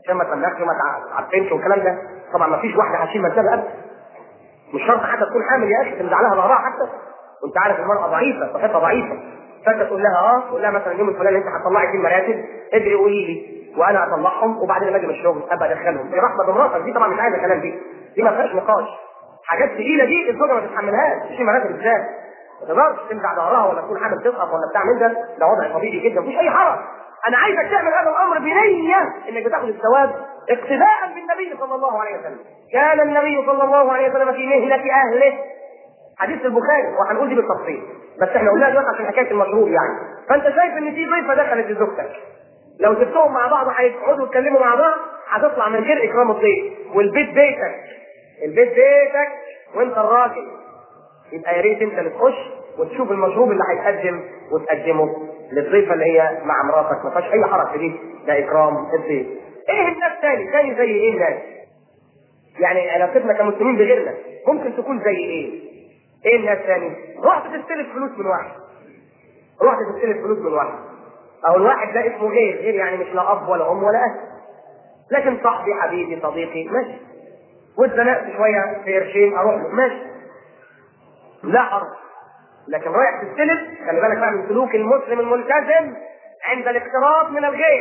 عشان ما تملكش وما تعفنش والكلام ده طبعا ما فيش واحده هتشيل مرتبه ابدا مش شرط حتى تكون حامل يا اخي تنزع لها ظهرها حتى وانت عارف المراه ضعيفه صحتها ضعيفه فانت تقول لها اه تقول لها مثلا اليوم الفلاني انت هتطلعي فيه المراتب ادري قولي لي وانا اطلعهم وبعدين لما اجي من الشغل ابقى ادخلهم دي رحمه بمراتك دي طبعا مش عايزه كلام دي دي ما فيهاش نقاش حاجات تقيله دي الزوجه ما تتحملهاش تشيل مراتب ازاي ما تقدرش تنزع ظهرها ولا تكون حامل تسقط ولا بتاع من ده ده وضع طبيعي جدا مفيش اي حرج انا عايزك تعمل هذا الامر بنيه انك بتاخد الثواب اقتداء بالنبي صلى الله عليه وسلم كان النبي صلى الله عليه وسلم في مهنه اهله حديث البخاري وهنقول دي بالتفصيل بس احنا قلناها دلوقتي عشان حكايه المشروب يعني فانت شايف ان في ضيفه دخلت لزوجتك لو سبتهم مع بعض هيقعدوا يتكلموا مع بعض هتطلع من غير اكرام الضيف والبيت بيتك البيت بيتك وانت الراجل يبقى يا ريت انت اللي تخش وتشوف المشروب اللي هيتقدم وتقدمه للضيفه اللي هي مع مراتك ما فيهاش اي حرج في دي ده اكرام الضيف ايه الناس تاني تاني زي ايه الناس يعني علاقتنا كمسلمين بغيرنا ممكن تكون زي ايه ايه الناس تاني رحت تستلف فلوس من واحد رحت تستلف فلوس من واحد او الواحد ده اسمه غير غير يعني مش لا اب ولا ام ولا اهل لكن صاحبي حبيبي صديقي ماشي واتزنقت شويه في قرشين اروح له ماشي لا حرج لكن رايح تستلف خلي بالك بقى من سلوك المسلم الملتزم عند الاقتراض من الغير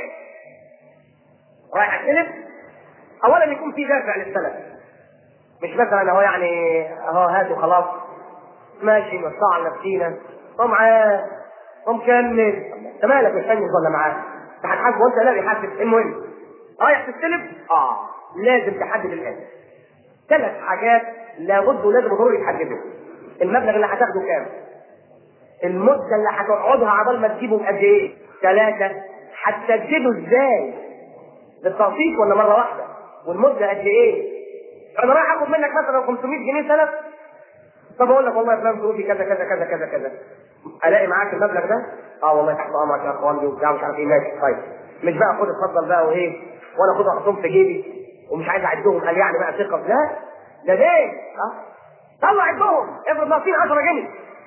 رايح استلف اولا يكون في دافع للسلف مش مثلا هو يعني اهو هات وخلاص ماشي نوسع على نفسينا ومعاه ومكمل انت مالك مش ولا معاه انت هتحاسب وانت لا بيحاسب المهم رايح تستلف اه لازم تحدد الان ثلاث حاجات لابد ولازم ضروري تحددهم المبلغ اللي هتاخده كام المدة اللي هتقعدها عبال ما تجيبه قد ايه؟ ثلاثة هتسدده ازاي؟ بالتقسيط ولا مرة واحدة؟ والمدة قد ايه؟ انا رايح اخد منك مثلا 500 جنيه سلف طب اقول لك والله يا فلان ظروفي كذا كذا كذا كذا كذا الاقي معاك المبلغ ده؟ اه والله تحت امرك يا اخوان وبتاع مش عارف ايه ماشي طيب مش بقى خد اتفضل بقى وايه وانا خد احطهم في جيبي ومش عايز اعدهم قال يعني بقى ثقه لا ده دين اه طلع عدهم افرض ناقصين 10 جنيه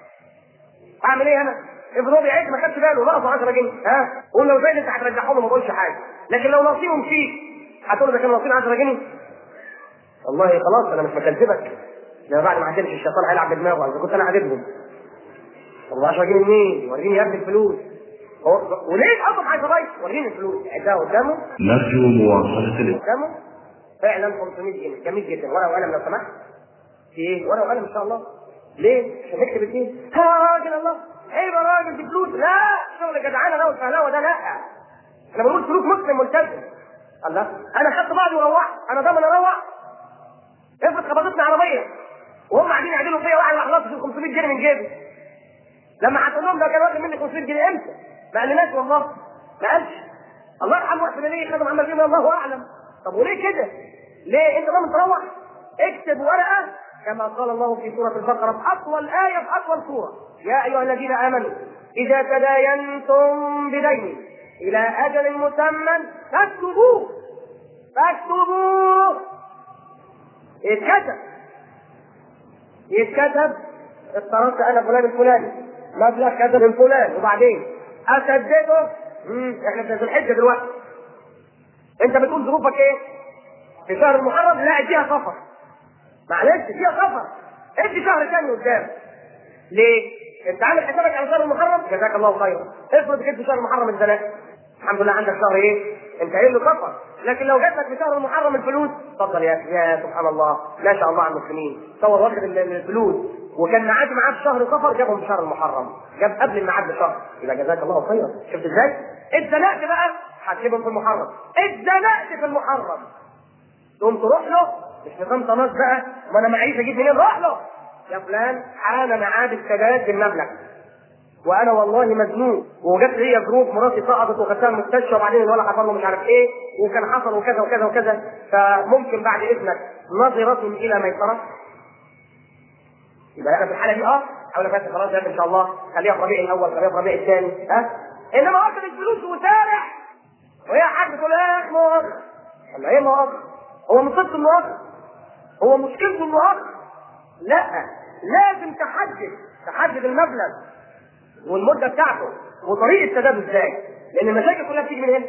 اعمل ايه انا؟ افرض هو بيعيش ما خدش باله ناقصه 10 جنيه ها قول لو زي انت هترجعهم ما بقولش حاجه لكن لو ناقصيهم فيك هتقول ده كانوا ناقصين 10 جنيه والله خلاص انا مش مكذبك ده بعد ما عدلش الشيطان هيلعب بدماغه اذا كنت انا عاجبهم طب 10 جنيه منين؟ وريني يا ابني الفلوس هو وليه اصلا عايز اغير؟ وريني الفلوس عدها قدامه نرجو مواصلة ال- قدامه فعلا 500 جنيه جميل جدا ورقه وقلم لو سمحت في ايه؟ ورقه وقلم ان شاء الله ليه؟ عشان نكتب الاثنين ها راجل الله عيب يا راجل دي فلوس لا شغل جدعانه ده والفهلاوه ده لا انا بقول سلوك مسلم ملتزم الله انا خدت بعضي وروحت انا ضامن اروح افرض خبطتني عربيه وهم قاعدين يعدلوا فيا واحد راح ناطط 500 جنيه من جيبي لما هتقول لهم ده كان واخد مني 500 جنيه امتى؟ ما قالناش والله ما قالش الله يرحمه واحد ليه خدوا محمد جنيه الله اعلم طب وليه كده؟ ليه انت ضامن تروح؟ اكتب ورقه كما قال الله في سوره البقره في اطول ايه في اطول سوره يا ايها الذين امنوا اذا تداينتم بدين الى اجل مسمى فاكتبوه فاكتبوه يتكتب يتكتب اضطررت انا فلان الفلاني مبلغ كذا من فلان وبعدين اسدده مم، احنا في ذي الحجه دلوقتي انت بتقول ظروفك ايه؟ في شهر المحرم لا اديها سفر معلش اديها سفر ادي شهر ثاني قدام ليه؟ انت عامل حسابك على شهر المحرم جزاك الله خيرا افرض جبت شهر المحرم اتزنقت الحمد لله عندك شهر ايه؟ انت قايل له سفر لكن لو جات لك في شهر المحرم الفلوس اتفضل يا اخي يا سبحان الله ما شاء الله على المسلمين تصور واخد ال- الفلوس وكان معاد معاه في شهر سفر جابهم في شهر المحرم جاب قبل الميعاد بشهر يبقى جزاك الله خيرا شفت ازاي؟ اتزنقت بقى هتجيبهم في المحرم اتزنقت في المحرم تقوم تروح له مش نظام طناش بقى ما انا معيش اجيب منين روح له يا فلان حان ميعاد السداد بالمبلغ وانا والله مزنوق وجت لي ظروف مراتي سقطت وخدتها المستشفى وبعدين الولد حصل له مش عارف ايه وكان حصل وكذا وكذا وكذا فممكن بعد اذنك نظرة الى ميسرة يبقى انا في الحاله دي اه حاول بس خلاص يا ابني ان شاء الله خليها في ربيع الاول خليها في ربيع الثاني ها انما واخد الفلوس وسارع وهي حاجه تقول ايه يا مؤاخذة ولا ايه مؤاخذة هو مصيبته المؤاخذة هو مشكلته المؤاخذة لا لازم تحدد تحدد المبلغ والمده بتاعته وطريقه سداده ازاي لان المشاكل كلها بتيجي من هنا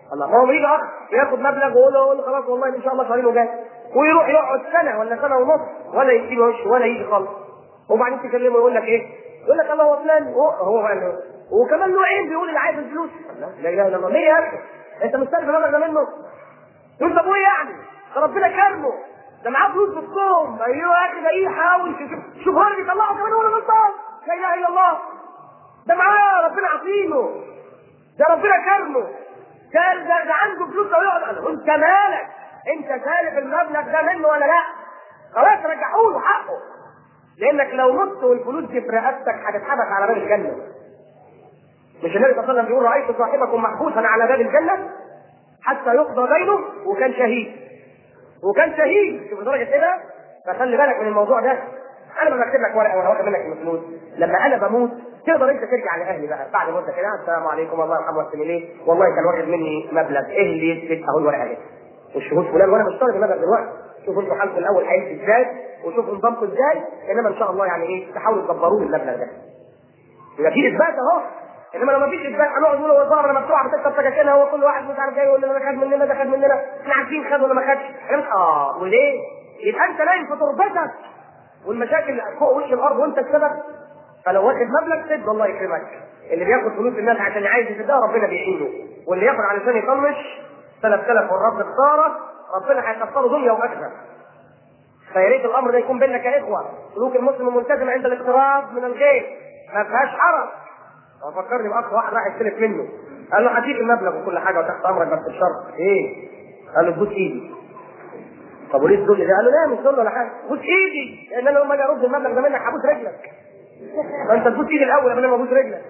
الله ما هو يجي اخ ياخد مبلغ ويقول له يقول له خلاص والله ان شاء الله شهرين وجاي ويروح يقعد سنه ولا سنه ونص ولا يجي وش ولا يجي خالص وبعدين تكلمه يقول لك ايه؟ يقول لك الله هو فلان هو هو فعلا وكمان له عين بيقول اللي عايز الفلوس لا اله الا الله ليه يا اخي؟ انت مستلف المبلغ ده منه؟ يقول طب وايه يعني؟ ده ربنا كرمه ده معاه فلوس بالكوم ايوه يا اخي ده ايه حاول شوف شوف هو اللي بيطلعه كمان هو اللي غلطان لا اله الا الله ده معاه ربنا عطينه ده ربنا كرمه ده ده, ده عنده فلوس لو يقعد انا انت مالك انت سالف المبلغ ده منه ولا لا خلاص رجعوا له حقه لانك لو مت والفلوس دي في رقبتك هتتحبس على باب الجنه مش النبي صلى الله عليه وسلم بيقول رايت صاحبكم محبوسا على باب الجنه حتى يقضى دينه وكان شهيد وكان شهيد شوف درجه ايه ده فخلي بالك من الموضوع ده انا ما بكتب لك ورقه وانا واخد منك الفلوس لما انا بموت تقدر انت ترجع لاهلي بقى بعد مده كده السلام عليكم الله يرحمه ويحسن اليه والله كان واخد مني مبلغ ايه اللي يثبت اهو الورقه دي والشهود فلان وانا مش طالب المبلغ دلوقتي شوفوا انتوا حالكم الاول هيمشي ازاي وشوفوا نظامكم ازاي انما ان شاء الله يعني ايه تحاولوا تدبروا لي المبلغ ده يبقى في اثبات اهو انما لو ما فيش اثبات هنقعد نقول هو الظاهر لما بتقع بتكسب سكاكينها هو كل واحد مش عارف جاي يقول لنا ده خد مننا ده خد مننا احنا عارفين خد ولا ما خدش احنا مش اه وليه؟ يبقى انت نايم في تربتك والمشاكل فوق وش الارض وانت السبب فلو واخد مبلغ سد الله يكرمك اللي بياخد فلوس الناس عشان عايز يسدها ربنا بيعينه واللي ياخد علشان يطنش سلف سلف والرب خساره ربنا هيكسره دنيا واخره فيا ريت الامر ده يكون بيننا كاخوه سلوك المسلم الملتزم عند الاقتراب من الغير ما فيهاش حرج هو فكرني باخ واحد راح يستلف منه قال له هديك المبلغ وكل حاجه وتحت امرك بس بشرط ايه؟ قال له تبوس ايدي طب وليه تقول لي ده؟ قال له لا مش تقول ولا حاجه بوس ايدي لان انا لما اجي ارد المبلغ ده منك هبوس رجلك فانت تبوس ايدي الاول قبل ما ابوس رجلك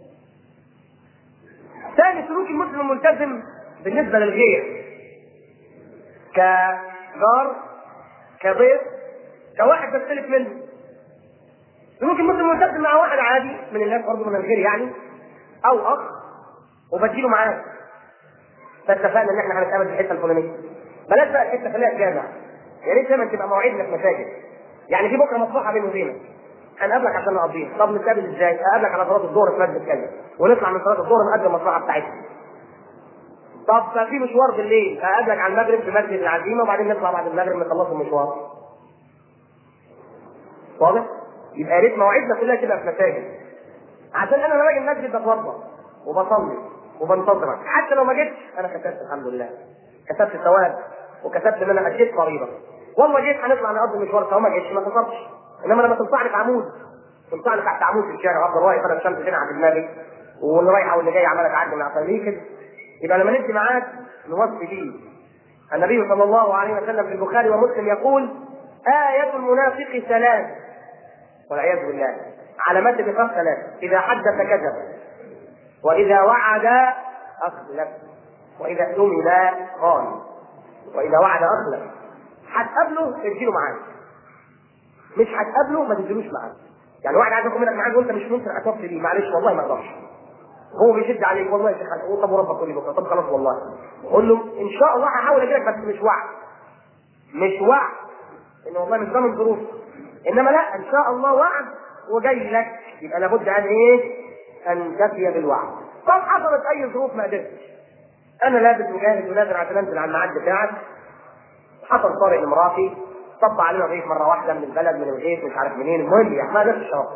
ثاني سلوك المسلم الملتزم بالنسبه للغير كجار كضيف كواحد بستلف منه سلوك المسلم الملتزم مع واحد عادي من الناس برضه من الغير يعني او اخ وبديله معاه فاتفقنا ان احنا هنتقابل في الحته الفلانيه بلاش بقى الحته خليها جامع يا ريت دايما تبقى مواعيدنا في مساجد يعني في بكره مصلحه بيني وبينك هنقابلك عشان نقضيها طب نتقابل ازاي؟ اقابلك على صلاه الظهر في مسجد كذا ونطلع من صلاه الظهر نقدم المصلحه بتاعتنا طب في مشوار بالليل هقابلك على المغرب في مسجد العزيمه وبعدين نطلع بعد المغرب نخلص المشوار واضح؟ يبقى يا ريت مواعيدنا كلها تبقى في مساجد عشان انا لما باجي المسجد بتوضا وبصلي وبنتظرك حتى لو ما جيتش انا كتبت الحمد لله كتبت ثواب وكتبت ان انا اديت فريضه والله جيت هنطلع نقضي المشوار سوا ما جيتش ما تصبش انما لما تنصعني في عمود تنصعني تحت عمود في الشارع افضل واقف انا الشمس تنعم في دماغي واللي رايحه واللي جاي عماله تعدي من عطيه كده يبقى لما نمشي معاك نوصي فيه النبي صلى الله عليه وسلم في البخاري ومسلم يقول آية المنافق ثلاث والعياذ بالله علامات النفاق ثلاث إذا حدث كذب وإذا وعد أخلف وإذا اؤتمن خان وإذا وعد أخلف هتقابله اديله معاك مش هتقابله ما تديلوش معاك يعني واحد عايز ياخد منك معاك وانت مش ممكن هتوفي ليه معلش والله ما اقدرش هو بيشد عليك والله يا شيخ هو طب وربك قول لي بكره طب خلاص والله قول له ان شاء الله هحاول اجي لك بس مش وعد مش وعد ان والله مش ضامن ظروف انما لا ان شاء الله وعد وجاي لك يبقى لابد ان ايه؟ ان تفي بالوعد طب حصلت اي ظروف ما قدرتش انا لابس وجاهز ونازل عشان انزل على الميعاد بتاعك حصل طارئ لمراتي طب علينا ضيف مره واحده من البلد من الغيث مش عارف منين المهم يعني ما نفس الشرف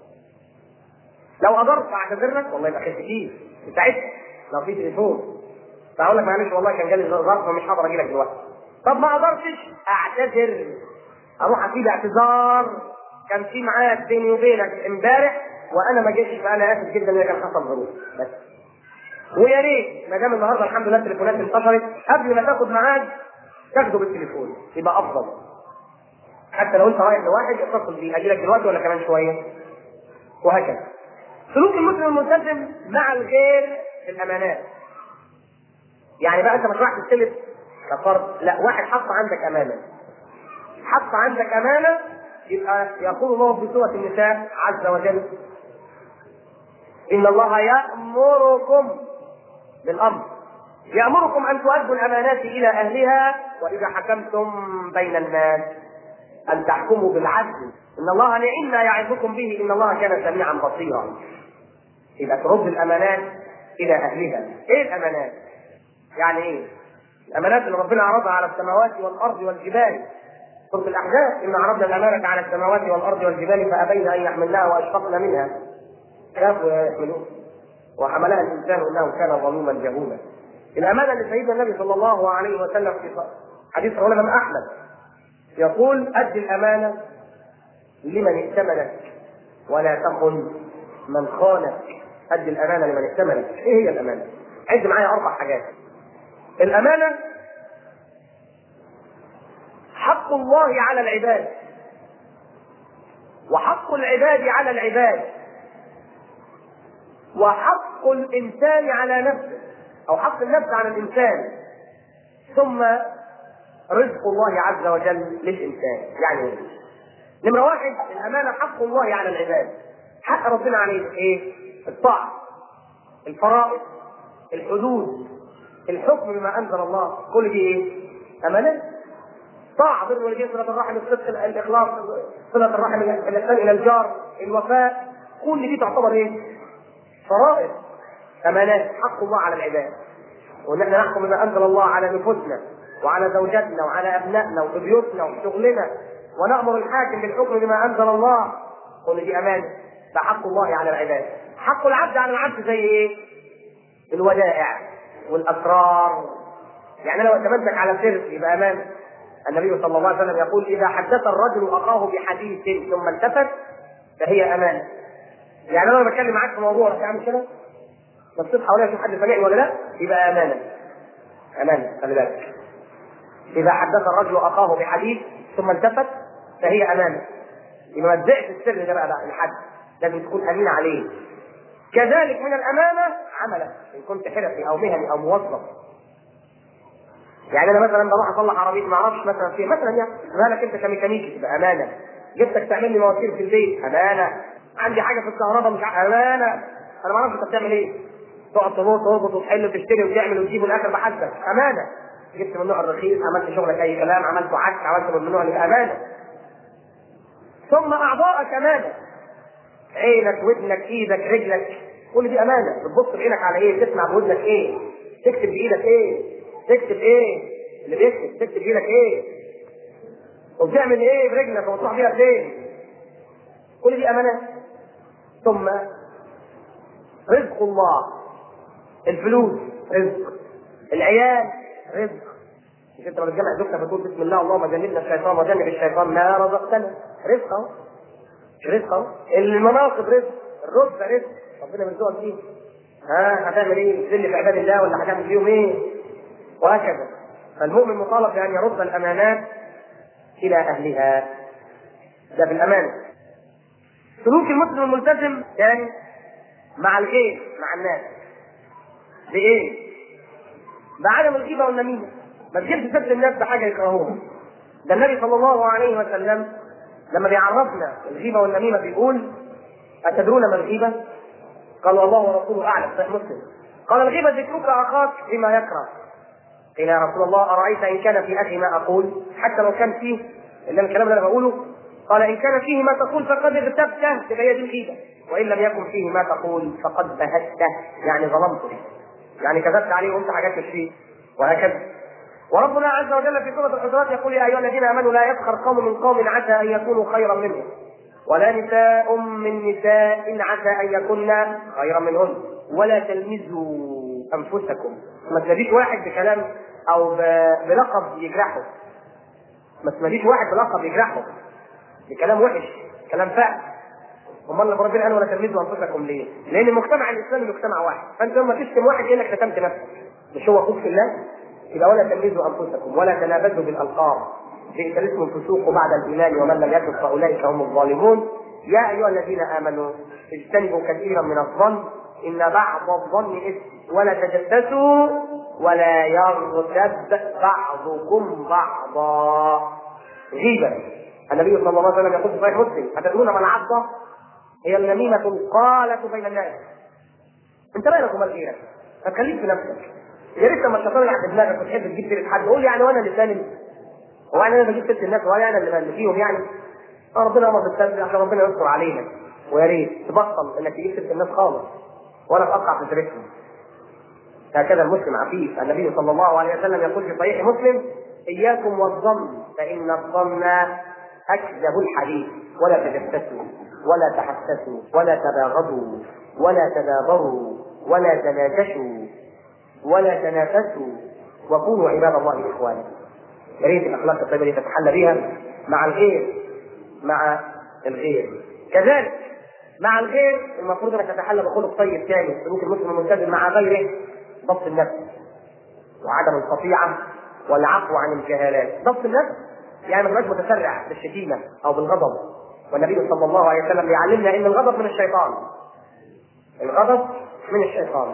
لو قدرت اعتذر لك والله يبقى خير كتير ساعتها لو في تليفون فاقول لك معلش والله كان جالي ظرف ومش هقدر اجي لك دلوقتي طب ما قدرتش اعتذر اروح اسيب اعتذار كان في معاك بيني وبينك امبارح وانا ما جيتش فانا اسف جدا ان كان حصل ظروف بس ويا ريت ما دام النهارده الحمد لله التليفونات انتشرت قبل ما تاخد ميعاد تاخده بالتليفون يبقى افضل حتى لو انت رايح لواحد اتصل بيه اجي لك دلوقتي ولا كمان شويه وهكذا سلوك المسلم الملتزم مع الغير في الامانات يعني بقى انت مش رايح تستلف كفرد لا واحد حط عندك امانه حط عندك امانه يبقى يقول الله في سوره النساء عز وجل ان الله يامركم بالامر يامركم ان تؤدوا الامانات الى اهلها واذا حكمتم بين الناس ان تحكموا بالعدل ان الله نعم ما يعظكم به ان الله كان سميعا بصيرا يبقى ترد الامانات الى اهلها ايه الامانات يعني ايه؟ الامانات اللي ربنا عرضها على السماوات والارض والجبال سوره الاحزاب ان عرضنا الامانه على السماوات والارض والجبال فابين ان يحملنها واشفقن منها خافوا يحملوها وحملها الانسان انه كان ظلوما جهولا الامانه اللي سيدنا النبي صلى الله عليه وسلم في حديث رواه الامام احمد يقول اد الامانه لمن ائتمنك ولا تخن من خانك اد الامانه لمن ائتمنك ايه هي الامانه؟ عد معايا اربع حاجات الامانه حق الله على العباد وحق العباد على العباد وحق الانسان على نفسه او حق النفس على الانسان ثم رزق الله عز وجل للانسان يعني ايه؟ نمره واحد الامانه حق الله على العباد حق ربنا عليه ايه؟ الطاعه الفرائض الحدود الحكم بما انزل الله كل دي ايه؟ امانات طاعه بر الوالدين صله الرحم الصدق الاخلاص صله الرحم الاحسان الى الجار الوفاء كل دي تعتبر ايه؟ فرائض امانات حق الله على العباد وان احنا نحكم بما انزل الله على نفوسنا وعلى زوجاتنا وعلى ابنائنا وفي بيوتنا وفي شغلنا ونامر الحاكم بالحكم بما انزل الله كل دي امانه ده حق الله على العباد حق العبد على العبد زي ايه؟ الودائع والاسرار يعني لو اتمنتك على سر يبقى امانه النبي صلى الله عليه وسلم يقول اذا حدث الرجل اخاه بحديث ثم التفت فهي امانه يعني انا بتكلم معاك في موضوع رح تعمل كده بصيت حواليا اشوف حد سامعني ولا لا يبقى امانه امانه خلي بالك اذا حدث الرجل اخاه بحديث ثم التفت فهي امانه يبقى ما تبيعش السر ده بقى, بقى لحد لازم تكون امين عليه كذلك من الامانه عملك ان كنت حرفي او مهني او موظف يعني انا مثلا بروح اصلح عربيتي ما اعرفش مثلا في مثلا يعني مالك انت كميكانيكي تبقى امانه جبتك تعمل لي مواسير في البيت امانه عندي حاجه في الكهرباء مش عارف امانه انا ما اعرفش انت بتعمل ايه تقعد تربط تربط وتحل وتشتري وتعمل وتجيب والاخر بحدك امانه جبت من النوع الرخيص عملت شغلك اي كلام عملت عك عملت من النوع اللي امانه ثم اعضائك امانه عينك ودنك ايدك رجلك كل دي امانه بتبص بعينك على ايه تسمع بودنك ايه تكتب بايدك ايه تكتب ايه اللي بيكتب تكتب بايدك ايه وبتعمل ايه برجلك وبتروح بيها فين كل دي امانات ثم رزق الله الفلوس رزق العيال رزق مش انت لما تجمع زوجتك بتقول بسم الله اللهم جنبنا الشيطان وجنب الشيطان ما رزقتنا رزق اهو مش رزق اهو المناصب رزق الرتبه رزق ربنا بيرزقك فيه ها هتعمل ايه؟ تذل في عباد الله ولا هتعمل فيهم ايه؟ وهكذا فالمؤمن مطالب بان يرد الامانات الى اهلها ده بالامانه سلوك المسلم الملتزم يعني مع الغير مع الناس بايه؟ بعدم الغيبه والنميمه ما تجيبش سيره الناس بحاجه يكرهوها ده النبي صلى الله عليه وسلم لما بيعرفنا الغيبه والنميمه بيقول اتدرون ما الغيبه؟ قال الله ورسوله اعلم صحيح مسلم قال الغيبه ذكرك اخاك بما يكره قيل يا رسول الله ارايت ان كان في اخي ما اقول حتى لو كان فيه الا الكلام اللي انا بقوله قال ان كان فيه ما تقول فقد اغتبته تبقى هي دي الغيبه وان لم يكن فيه ما تقول فقد بهته يعني ظلمته يعني كذبت عليه وانت حاجات مش فيه وهكذا وربنا عز وجل في سوره الحجرات يقول يا ايها الذين امنوا لا يسخر قوم من قوم عسى ان يكونوا خيرا منهم ولا نساء من نساء عسى ان يكن خيرا منهن ولا تلمزوا انفسكم ما تناديش واحد بكلام او بلقب يجرحه ما تناديش واحد بلقب يجرحه بكلام وحش كلام فاحش امال لما ربنا قال ولا تلمزوا انفسكم ليه؟ لان المجتمع الاسلامي مجتمع واحد فانت لما تشتم واحد يقول لك شتمت نفسك مش هو اخوك في الله؟ يبقى ولا تلمزوا انفسكم ولا تنابزوا بالالقاب بئس الاسم الفسوق بعد الايمان ومن لم يتب فاولئك هم الظالمون يا ايها الذين امنوا اجتنبوا كثيرا من الظن ان بعض الظن اثم ولا تجسسوا ولا يغتب بعضكم بعضا غيبه النبي صلى الله عليه وسلم يقول في صحيح مسلم اتدرون ما العضه هي النميمه القاله بين الناس انت مالك ومال غيرك فتخليك في نفسك يا ريت لما الشيطان يلعب دماغك وتحب تجيب سيره حد قول يعني وانا اللي سالم هو يعني انا بجيب سيره الناس وانا انا اللي فيهم يعني اه ربنا امر بالسلم عشان ربنا يستر علينا ويا ريت تبطل انك تجيب سيره الناس خالص ولا تقطع في سيرتهم هكذا المسلم عفيف النبي صلى الله عليه وسلم يقول في صحيح مسلم اياكم والظن فان الظن اكذب الحديث ولا تجسسوا ولا تحسسوا ولا تباغضوا ولا تدابروا ولا تناجشوا ولا تنافسوا وكونوا عباد الله اخوانا يا ريت الاخلاق الطيبه دي تتحلى بها مع الغير مع الغير كذلك مع الغير المفروض انك تتحلى بخلق طيب ثاني سلوك المسلم الملتزم مع غيره ضبط النفس وعدم القطيعه والعفو عن الجهالات ضبط النفس يعني ما تبقاش متسرع بالشتيمه او بالغضب والنبي صلى الله عليه وسلم يعلمنا ان الغضب من الشيطان الغضب من الشيطان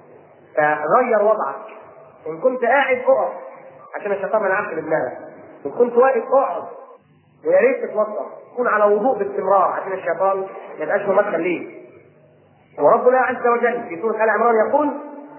فغير وضعك ان كنت قاعد اقف عشان الشيطان ما يلعبش بدماغك ان كنت واقف اقعد ويا ريت تتوضا تكون على وضوء باستمرار عشان الشيطان ما يبقاش ممثل ليه وربنا عز وجل في سوره ال عمران يقول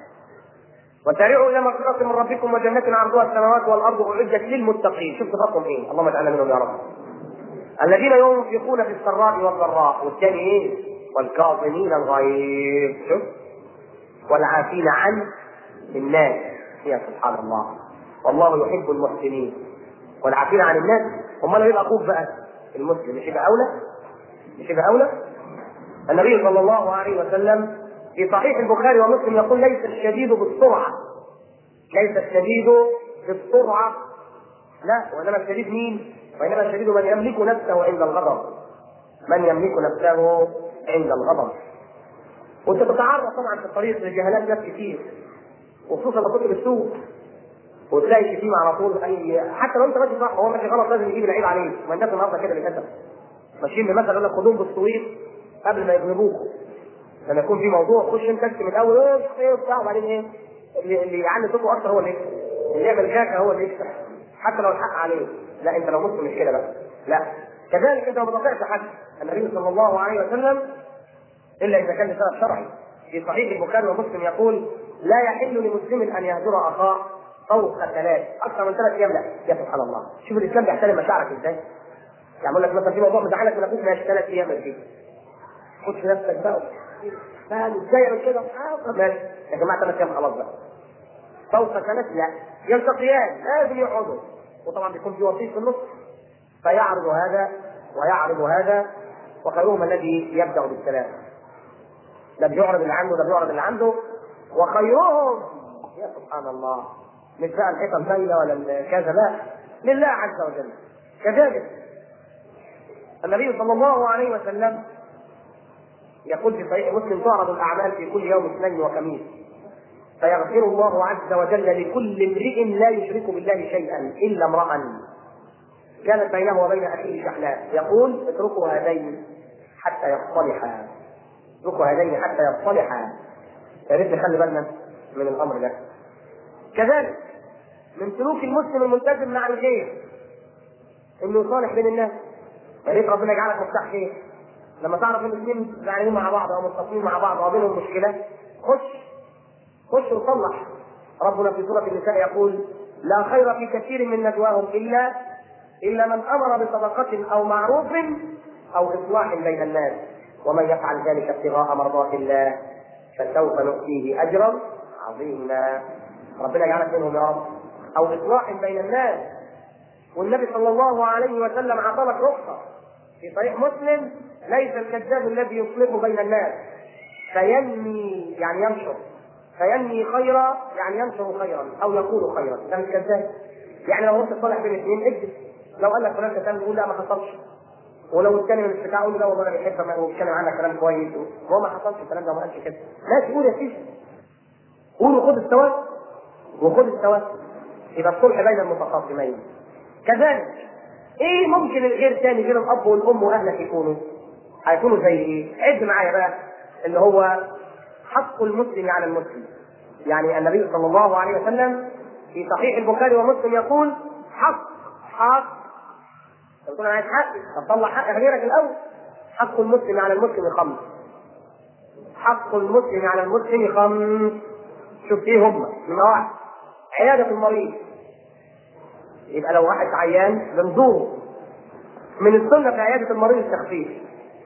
وسارعوا الى مغفرة من ربكم وجنة عرضها السماوات والارض اعدت للمتقين، شوف صفاتهم ايه؟ اللهم اجعلنا منهم يا رب. الذين ينفقون في السراء والضراء، والثاني ايه؟ والكاظمين الغيظ، شوف والعافين عن الناس، يا سبحان الله. والله يحب المحسنين. والعافين عن الناس، امال يبقى اخوك بقى المسلم مش يبقى اولى؟ مش يبقى اولى؟ النبي صلى الله عليه وسلم في صحيح البخاري ومسلم يقول ليس الشديد بالسرعة ليس الشديد بالسرعة لا وإنما الشديد مين؟ وإنما الشديد من يملك نفسه عند الغضب من يملك نفسه عند الغضب وانت تتعرض طبعا في الطريق لجهالات ناس كتير وخصوصا لما كنت بالسوق وتلاقي شتيمة على طول اي حتى لو انت ماشي صح هو ماشي غلط لازم يجيب العيب عليه ما الناس النهارده كده للاسف ماشيين بمثل يقول لك خدوهم بالسويق قبل ما يغلبوكم لما يكون في موضوع خش انت من الاول ايه ايه وبتاع وبعدين ايه اللي, اللي يعلي صوته اكتر هو اللي يكسب اللي يعمل كاكا هو اللي يكسب حتى لو الحق عليه لا انت لو مسلم مش كده بقى لا كذلك انت ما بتطيعش حد النبي صلى الله عليه وسلم الا اذا كان لسبب شرعي في صحيح البخاري ومسلم يقول لا يحل لمسلم ان يهجر اخاه فوق ثلاث اكثر من ثلاث ايام لا يا سبحان الله شوف الاسلام بيحترم مشاعرك ازاي يعني يقول لك مثلا في موضوع مزعلك من اخوك ماشي ثلاث ايام فيه خد في نفسك بقى فاهم ازاي يعمل كده؟ آه ماشي يا جماعه ثلاث ايام خلاص بقى فوق ثلاث لا يلتقيان لازم يقعدوا وطبعا بيكون في وسيط في النص فيعرض هذا ويعرض هذا وخيرهم الذي يبدا بالسلام ده بيعرض اللي عنده ده بيعرض اللي عنده وخيرهم يا سبحان الله مش بقى الحيطه المايله ولا كذا لا لله عز وجل كذلك النبي صلى الله عليه وسلم يقول في صحيح مسلم تعرض الاعمال في كل يوم اثنين وخميس فيغفر الله عز وجل لكل امرئ لا يشرك بالله شيئا الا امرا كانت بينه وبين اخيه شحناء يقول اتركوا هذين حتى يصطلحا اتركوا هذين حتى يصطلحا يا ريت نخلي بالنا من الامر ده كذلك من سلوك المسلم الملتزم مع الغير انه يصالح بين الناس يا ريت ربنا يجعلك مفتاح خير لما تعرف ان الاثنين زعلانين مع بعض او متفقين مع بعض او بينهم مشكله خش خش وصلح ربنا في سوره النساء يقول لا خير في كثير من نجواهم الا الا من امر بصدقه او معروف او اصلاح بين الناس ومن يفعل ذلك ابتغاء مرضات الله فسوف نؤتيه اجرا عظيما ربنا يجعلك منهم يا رب او اصلاح بين الناس والنبي صلى الله عليه وسلم اعطاك رخصه في صحيح مسلم ليس الكذاب الذي يصلح بين الناس فينمي يعني ينشر فينمي خيرا يعني ينشر خيرا او يقول خيرا ده مش كذاب يعني لو رحت تصالح بين اثنين اكذب لو قال لك فلان كتاب يقول لا ما حصلش ولو الثاني من الشتاء قول له لا والله انا بحبك وبيتكلم عنك كلام كويس وهو ما حصلش الكلام ده وما قالش كده لا تقول يا سيدي قول وخد الثواب وخد الثواب يبقى الصلح بين المتخاصمين كذلك ايه ممكن الغير تاني غير الاب والام واهلك يكونوا؟ هيكونوا زي ايه؟ عد معايا بقى اللي هو حق المسلم على المسلم. يعني النبي صلى الله عليه وسلم في صحيح البخاري ومسلم يقول حق حق تقول انا عايز حقي طب طلع حق غيرك الاول حق المسلم على المسلم خمس حق المسلم على المسلم خمس شوف ايه هم من واحد عيادة المريض يبقى لو واحد عيان بنزوره من السنة في عيادة المريض التخفيف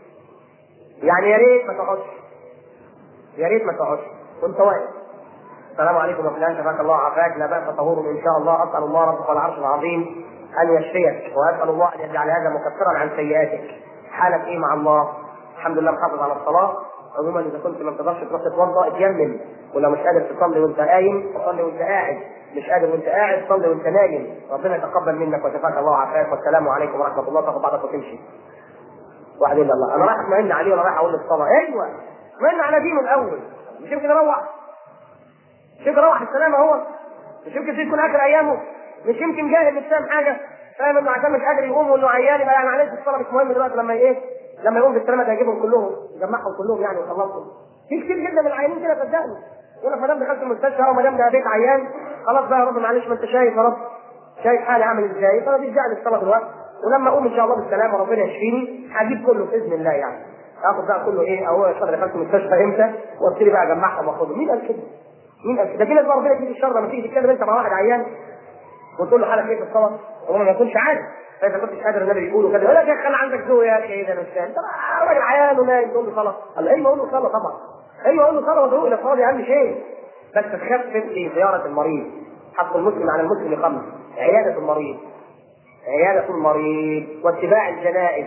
يعني يا ريت ما تقعدش يا ريت ما تقعدش وانت واقف السلام عليكم ورحمه الله شفاك الله وعافاك لا باس طهور ان شاء الله اسال الله رب العرش العظيم ان يشفيك واسال الله ان يجعل هذا مكفرا عن سيئاتك حالك ايه مع الله الحمد لله محافظ على الصلاه عموما اذا كنت ما بتقدرش تروح تتوضا اتيمم ولو مش قادر تصلي وانت قايم صلي وانت قاعد مش قادر وانت قاعد صلي وانت نايم ربنا يتقبل منك وشفاك الله وعافاك والسلام عليكم ورحمه الله تاخد بعضك وتمشي واحد الا الله انا رايح اطمئن عليه ولا رايح اقول للصلاه ايوه اطمئن على دينه الاول مش يمكن اروح مش يمكن اروح السلامه هو مش يمكن يكون اخر ايامه مش يمكن جاهل مش فاهم حاجه فاهم انه عشان مش قادر يقوم وانه عيان يبقى يعني معلش الصلاه مش مهم دلوقتي لما ايه لما يقوم بالسلامه ده هيجيبهم كلهم يجمعهم كلهم يعني ويخلصهم في كتير جدا من العيانين كده صدقني يقول لك ما دام دخلت المستشفى او ما دام ده بيت عيان خلاص بقى يا رب معلش ما انت شايف يا رب شايف حالي عامل ازاي فانا دي جعل الصلاه دلوقتي ولما اقوم ان شاء الله بالسلامه وربنا يشفيني هجيب كله باذن الله يعني اخد بقى كله ايه اهو يا شهر دخلت المستشفى امتى وابتدي بقى اجمعهم واخدهم مين قال كده؟ مين قال كده؟ ده في ناس بقى ربنا يكفيك الشر لما تيجي تتكلم انت مع واحد عيان وتقول له حالك ايه في الصلاه؟ هو ما يكونش عارف فاذا كنتش قادر النبي يقول كده يقول لك يا اخي خلي عندك ذوق يا اخي ده مش فاهم طب راجل عيان ونايم تقول له صلاه قال ايوه قول له صلاه طبعا ايوه قول له صلاه وذوق الافراد اهم شيء بس تخفف في زياره المريض حق المسلم على المسلم خمس عياده المريض عياده المريض واتباع الجنائز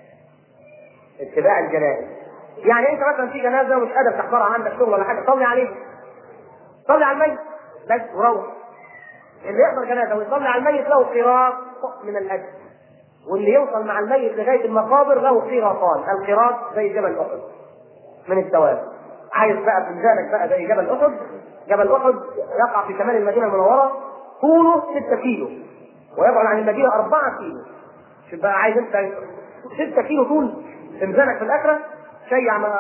اتباع الجنائز يعني انت مثلا في جنازه ومش قادر تحضرها عندك شغل ولا حاجه صلي عليه صلي على الميت بس وروح اللي يحضر جنازه ويصلي على الميت له قراط من الاجر واللي يوصل مع الميت لغايه المقابر له قيراطان القيراط زي جبل احد من الثواب عايز بقى في ميزانك بقى زي جبل احد جبل احد يقع في شمال المدينه المنوره طوله 6 كيلو ويبعد عن المدينه 4 كيلو شوف بقى عايز انت 6 كيلو طول في ميزانك في الاخره شيع ما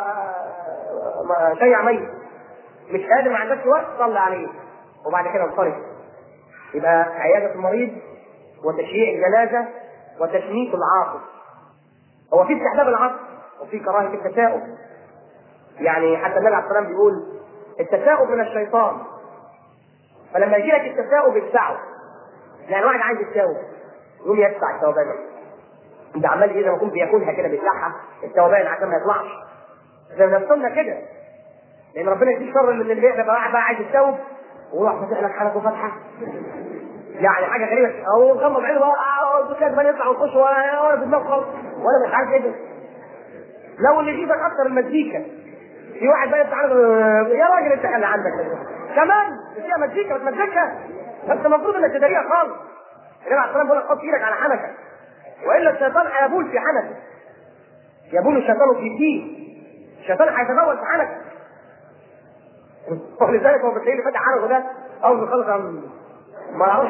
ما شيع ميت مش قادر ما عندكش وقت صلي عليه وبعد كده انصرف يبقى عياده المريض وتشييع الجنازه وتشميت العاطف هو في استحباب العطف وفي كراهه التثاؤب يعني حتى النبي عليه الصلاه والسلام بيقول التثاؤب من الشيطان فلما يجي لك التثاؤب ادفعه يعني واحد عايز يتثاؤب يقوم يدفع الثوبان انت عمال ايه لما يكون بياكلها كده بيفتحها الثوبان عشان ما يطلعش زي ما السنه كده لان ربنا يديك شر من اللي بيبقى واحد بقى عايز يتثاؤب ويروح فاتح لك حنكه فتحه يعني حاجه غريبه او غمض عينه بقى الدكان ما يطلع ويخش ولا في دماغه خالص ولا مش عارف ايه ده لو اللي يجيبك اكتر المزيكا في واحد بقى يفتح يا راجل انت خلي عندك كمان فيها مزيكا بتمزجها بس المفروض انك تداريها خالص النبي عليه الصلاه بيقول لك حط ايدك على حنكك والا الشيطان هيبول في حنكك يبول الشيطان في فيه الشيطان هيتبول في حنكك ولذلك هو بتلاقيه اللي فتح حنكه ده اول ما خلص ما اعرفش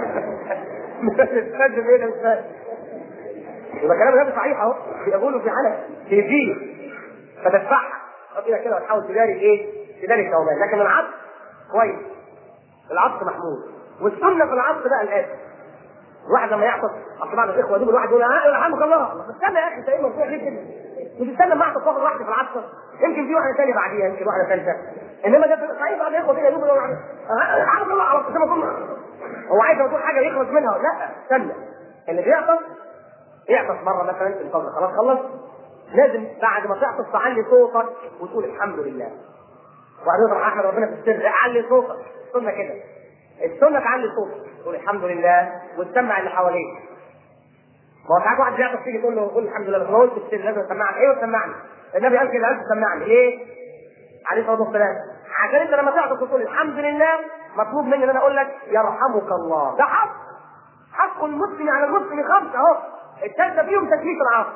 بتترجم ايه ده مش فاهم يبقى كلام النبي صحيح اهو بيقولوا في حنك في فيه فتدفعها كده كده وتحاول تداري ايه؟ تداري الثوبان لكن العطف كويس العطف محمود والسنه في العطف بقى الاتي الواحد لما يعطف اصل بعض الاخوه دول الواحد يقول اه يرحمك الله استنى يا اخي انت ايه الموضوع ليه كده؟ مش استنى ما اعطف واحد واحده في العطف يمكن في واحده ثانيه بعديها يمكن واحده ثالثه انما ده صحيح بعض الاخوه كده يقولوا يرحمك الله على زي ما كنا هو عايز يقول حاجه يخلص منها لا استنى اللي بيعطف يعطف مره مثلا في الفضل خلاص خلص لازم بعد ما تعطف تعلي صوتك وتقول الحمد لله وبعدين تروح احمد ربنا في السر علي صوتك السنه كده السنه تعلي صوتك تقول الحمد لله وتسمع اللي حواليك ما هو ساعات واحد بيعطف تيجي تقول له قول الحمد لله بس ما قلت السر لازم تسمعني ايوه تسمعني النبي قال كده لازم تسمعني ليه؟ عليه الصلاه والسلام عشان انت لما تعطف تقول الحمد لله مطلوب مني ان انا اقول لك يرحمك الله ده حق حق المسلم على المسلم خمسه اهو الثالثه فيهم تثبيت العاصي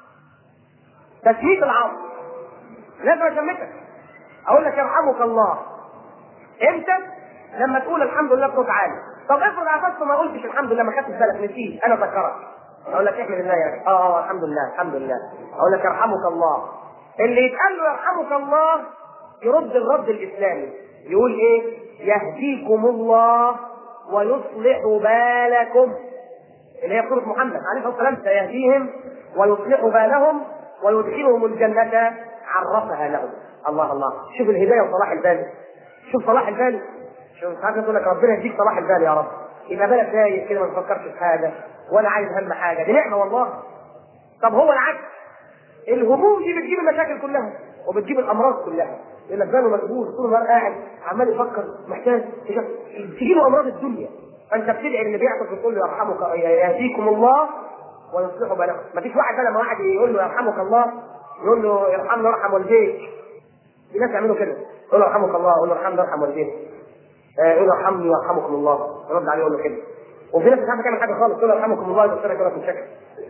تثبيت العاصي لازم اشمتك اقول لك يرحمك الله امتى؟ لما تقول الحمد لله بصوت عالي طب افرض عطست وما قلتش الحمد لله ما خدتش بالك نسيت انا ذكرك اقول لك احمد الله يا اه اه الحمد لله الحمد لله اقول لك يرحمك الله اللي يتقال له يرحمك الله يرد الرد الاسلامي يقول ايه يهديكم الله ويصلح بالكم اللي هي سورة محمد عليه الصلاة والسلام سيهديهم ويصلح بالهم ويدخلهم الجنة عرفها لهم الله الله شوف الهداية وصلاح البال شوف صلاح البال شوف ساعات تقول لك ربنا يديك صلاح البال يا رب يبقى بالك دايق كده ما تفكرش في حاجة ولا عايز هم حاجة دي نعمة والله طب هو العكس الهموم دي بتجيب المشاكل كلها وبتجيب الأمراض كلها يقول لك باله مكبوس طول النهار قاعد عمال يفكر محتاج تجي له امراض الدنيا فانت بتدعي اللي بيعطف وتقول له يرحمك يهديكم الله ويصلح بالكم ما فيش واحد بقى لما واحد يقول له يرحمك الله يقول له يرحمنا وارحم والديك في ناس يعملوا كده يقول له يرحمك الله يقول له ارحمنا وارحم والديك آه، يقول له ارحمني ويرحمكم الله يرد عليه يقول له كده وفي ناس مش عارفه تعمل حاجه خالص تقول له يرحمكم الله يبص لك كده في الشكل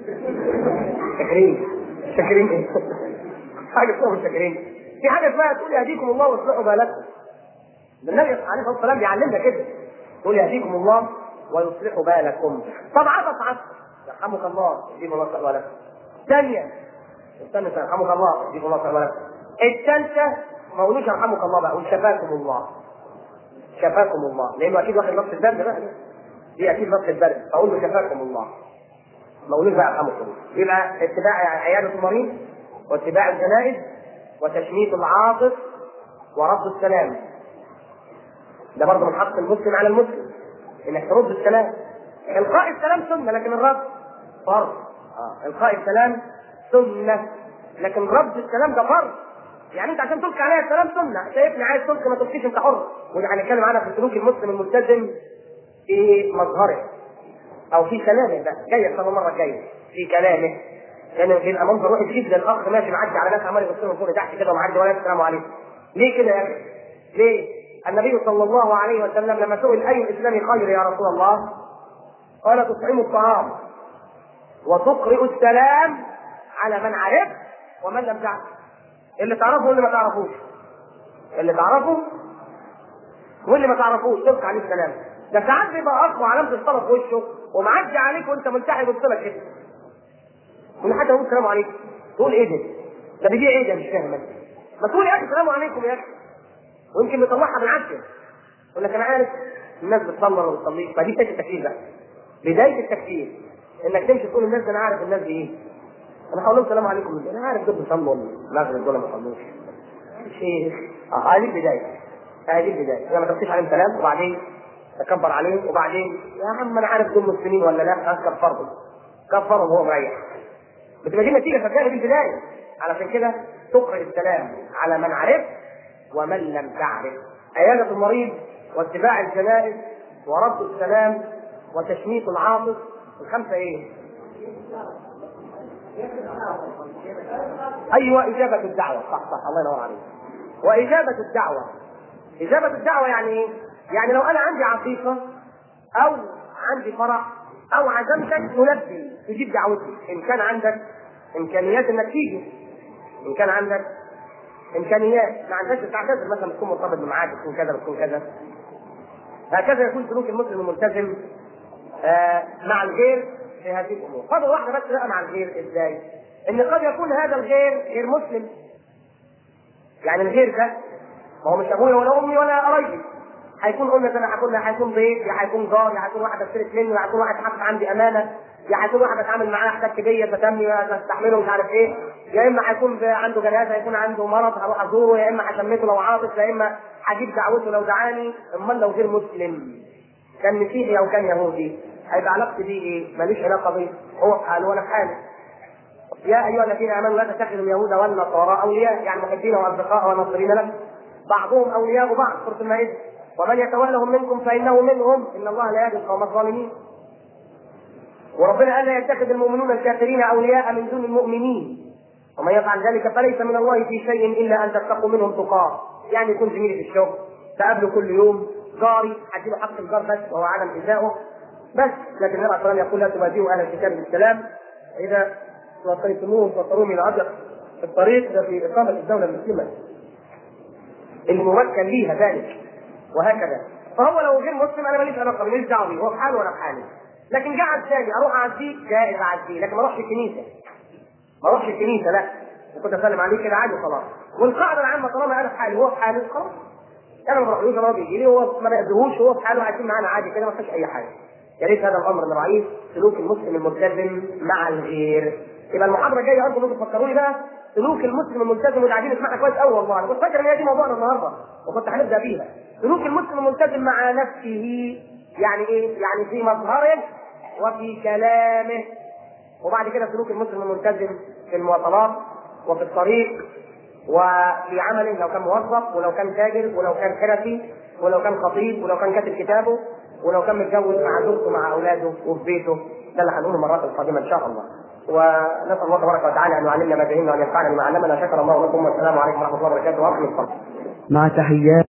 شاكرين شاكرين ايه؟ حاجه اسمها مش شاكرين في حاجه اسمها تقول يهديكم الله واصلحوا بالكم ده النبي عليه الصلاه والسلام بيعلمنا كده تقول يهديكم الله ويصلح بالكم طب عطف عطف يرحمك الله يهديكم الله ويصلح بالكم ثانيه استنى يرحمك الله يهديكم الله ويصلح بالكم الثالثه ما قولوش يرحمك الله بقى قول شفاكم الله شفاكم الله لانه اكيد واخد نفس البرد بقى دي اكيد نفس البرد فاقول له شفاكم الله ما قولوش بقى يرحمكم الله يبقى اتباع عياده المريض واتباع الجنائز وتشميت العاطف ورد السلام ده برضه من حق المسلم على المسلم انك ترد السلام القاء السلام سنه لكن الرد فرض آه. القاء السلام سنه لكن رد السلام ده فرض يعني انت عشان تلقي عليها السلام سنه شايفني عايز تلقي ما تلقيش انت حر وده هنتكلم عنها في سلوك المسلم الملتزم في مظهره او في كلامه ده جاي ان شاء الله المره الجايه في كلامه لان يعني بيبقى منظر وحش جدا الاخ ماشي معدي على ناس عمال يبص لهم فوق لتحت كده ومعدي ولا السلام عليكم ليه كده يا اخي؟ ليه؟ النبي صلى الله عليه وسلم لما سئل اي الاسلام خير يا رسول الله؟ قال تطعم الطعام وتقرئ السلام على من عرفت ومن لم تعرف اللي تعرفه واللي ما تعرفوش اللي تعرفه واللي ما تعرفوش تلقى عليه السلام ده ساعات بيبقى اخ وعلامه الصلاه في وشه ومعدي عليك وانت ملتحي يبص لك كده كل حد يقول السلام عليكم تقول ايه ده؟ ده بيبيع ايه ده مش فاهم أنا. ما تقول يا اخي السلام عليكم يا اخي ويمكن بيطلعها بالعافيه يقول لك انا عارف الناس بتصلي ولا ما بتصليش فدي بدايه التكفير بقى بدايه التكفير انك تمشي تقول للناس ده انا عارف الناس دي ايه انا هقول لهم السلام عليكم انا عارف دول بيصلوا المغرب دول ما بيصلوش شيخ اه هذه البدايه هذه البدايه يعني ما تفتش عليهم سلام وبعدين تكبر عليهم وبعدين يا عم انا عارف دول مسلمين ولا لا كفرهم كفرهم وهو مريح بتبقى دي نتيجه فتلاقي دي البدايه علشان كده تقرأ السلام على من عرفت ومن لم تعرف عيادة المريض واتباع الجنائز ورد السلام وتشميت العاطف الخمسة ايه؟ ايوه اجابة الدعوة صح صح الله ينور عليك واجابة الدعوة اجابة الدعوة يعني ايه؟ يعني لو انا عندي عقيقة او عندي فرح او عزمتك نلبي تجيب دعوتي ان كان عندك امكانيات انك تيجي ان كان عندك امكانيات ما عندكش تعتذر مثلا تكون مرتبط بميعاد تكون كذا بتكون كذا هكذا يكون سلوك المسلم الملتزم آه مع الغير في هذه الامور فضل واحده بس بقى مع الغير ازاي؟ ان قد يكون هذا الغير غير مسلم يعني الغير ده ما هو مش ابويا ولا امي ولا قرايبي هيكون قلنا انا هكون هيكون ضيف يا هيكون جار يا هيكون واحد اشترك مني يا هيكون واحد حاطط عندي امانه يا هيكون واحد اتعامل معاه احتك بيا فتمي تستحمله مش عارف ايه يا اما هيكون عنده جنازه هيكون عنده مرض هروح ازوره يا اما هشمته لو عاطف يا اما هجيب دعوته لو دعاني امال لو غير مسلم كان مسيحي او كان يهودي هيبقى علاقتي بيه ايه؟ ماليش علاقه بيه هو في حاله وانا في حالي يا ايها الذين امنوا لا تتخذوا اليهود والنصارى اولياء يعني محبين واصدقاء وناصرين لهم بعضهم اولياء بعض سوره المائده ومن يتولهم منكم فانه منهم ان الله لا يهدي القوم الظالمين وربنا قال لا يتخذ المؤمنون الكافرين اولياء من دون المؤمنين ومن يفعل ذلك فليس من الله في شيء الا ان تتقوا منهم تقاه يعني يكون زميلي في الشغل تقابله كل يوم جاري هديله حق الجار بس وهو عدم ايذائه بس لكن النبي صلى الله عليه وسلم يقول لا تبادئوا اهل الكتاب بالسلام اذا لقيتموهم فطروا من اضيق الطريق ده في اقامه الدوله المسلمه الممكن ليها ذلك وهكذا فهو لو غير مسلم انا ماليش علاقه ماليش دعوه بيه هو في حاله وانا في حالي لكن قاعد ثاني اروح اعديه جائز اعديه لكن ما اروحش الكنيسه ما اروحش الكنيسه لا كنت اسلم عليه كده عادي خلاص والقاعده العامه طالما انا في حالي وهو في حاله خلاص انا ما بروحلوش هو بيجي لي هو ما بيأذيهوش هو في حاله عايشين معانا عادي كده ما فيش اي حاجه يا ريت هذا الامر نراعيه سلوك المسلم الملتزم مع الغير يبقى المحاضره الجايه ارجو انكم تفكروني بقى سلوك المسلم الملتزم وده قاعدين نسمعها كويس قوي والله انا كنت فاكر ان هي دي موضوعنا النهارده وكنت هنبدا بيها سلوك المسلم الملتزم مع نفسه يعني ايه؟ يعني في مظهره وفي كلامه وبعد كده سلوك المسلم الملتزم في المواصلات وفي الطريق وفي عمله لو كان موظف ولو كان تاجر ولو كان حرفي ولو كان خطيب ولو كان كاتب كتابه ولو كان متجوز مع زوجته مع اولاده وفي بيته ده اللي هنقوله المرات القادمه ان شاء الله ونسال الله تبارك وتعالى ان يعلمنا ما جهلنا وان ينفعنا بما علمنا شكر الله لكم والسلام عليكم ورحمه الله وبركاته واقم الصلاه مع تحيات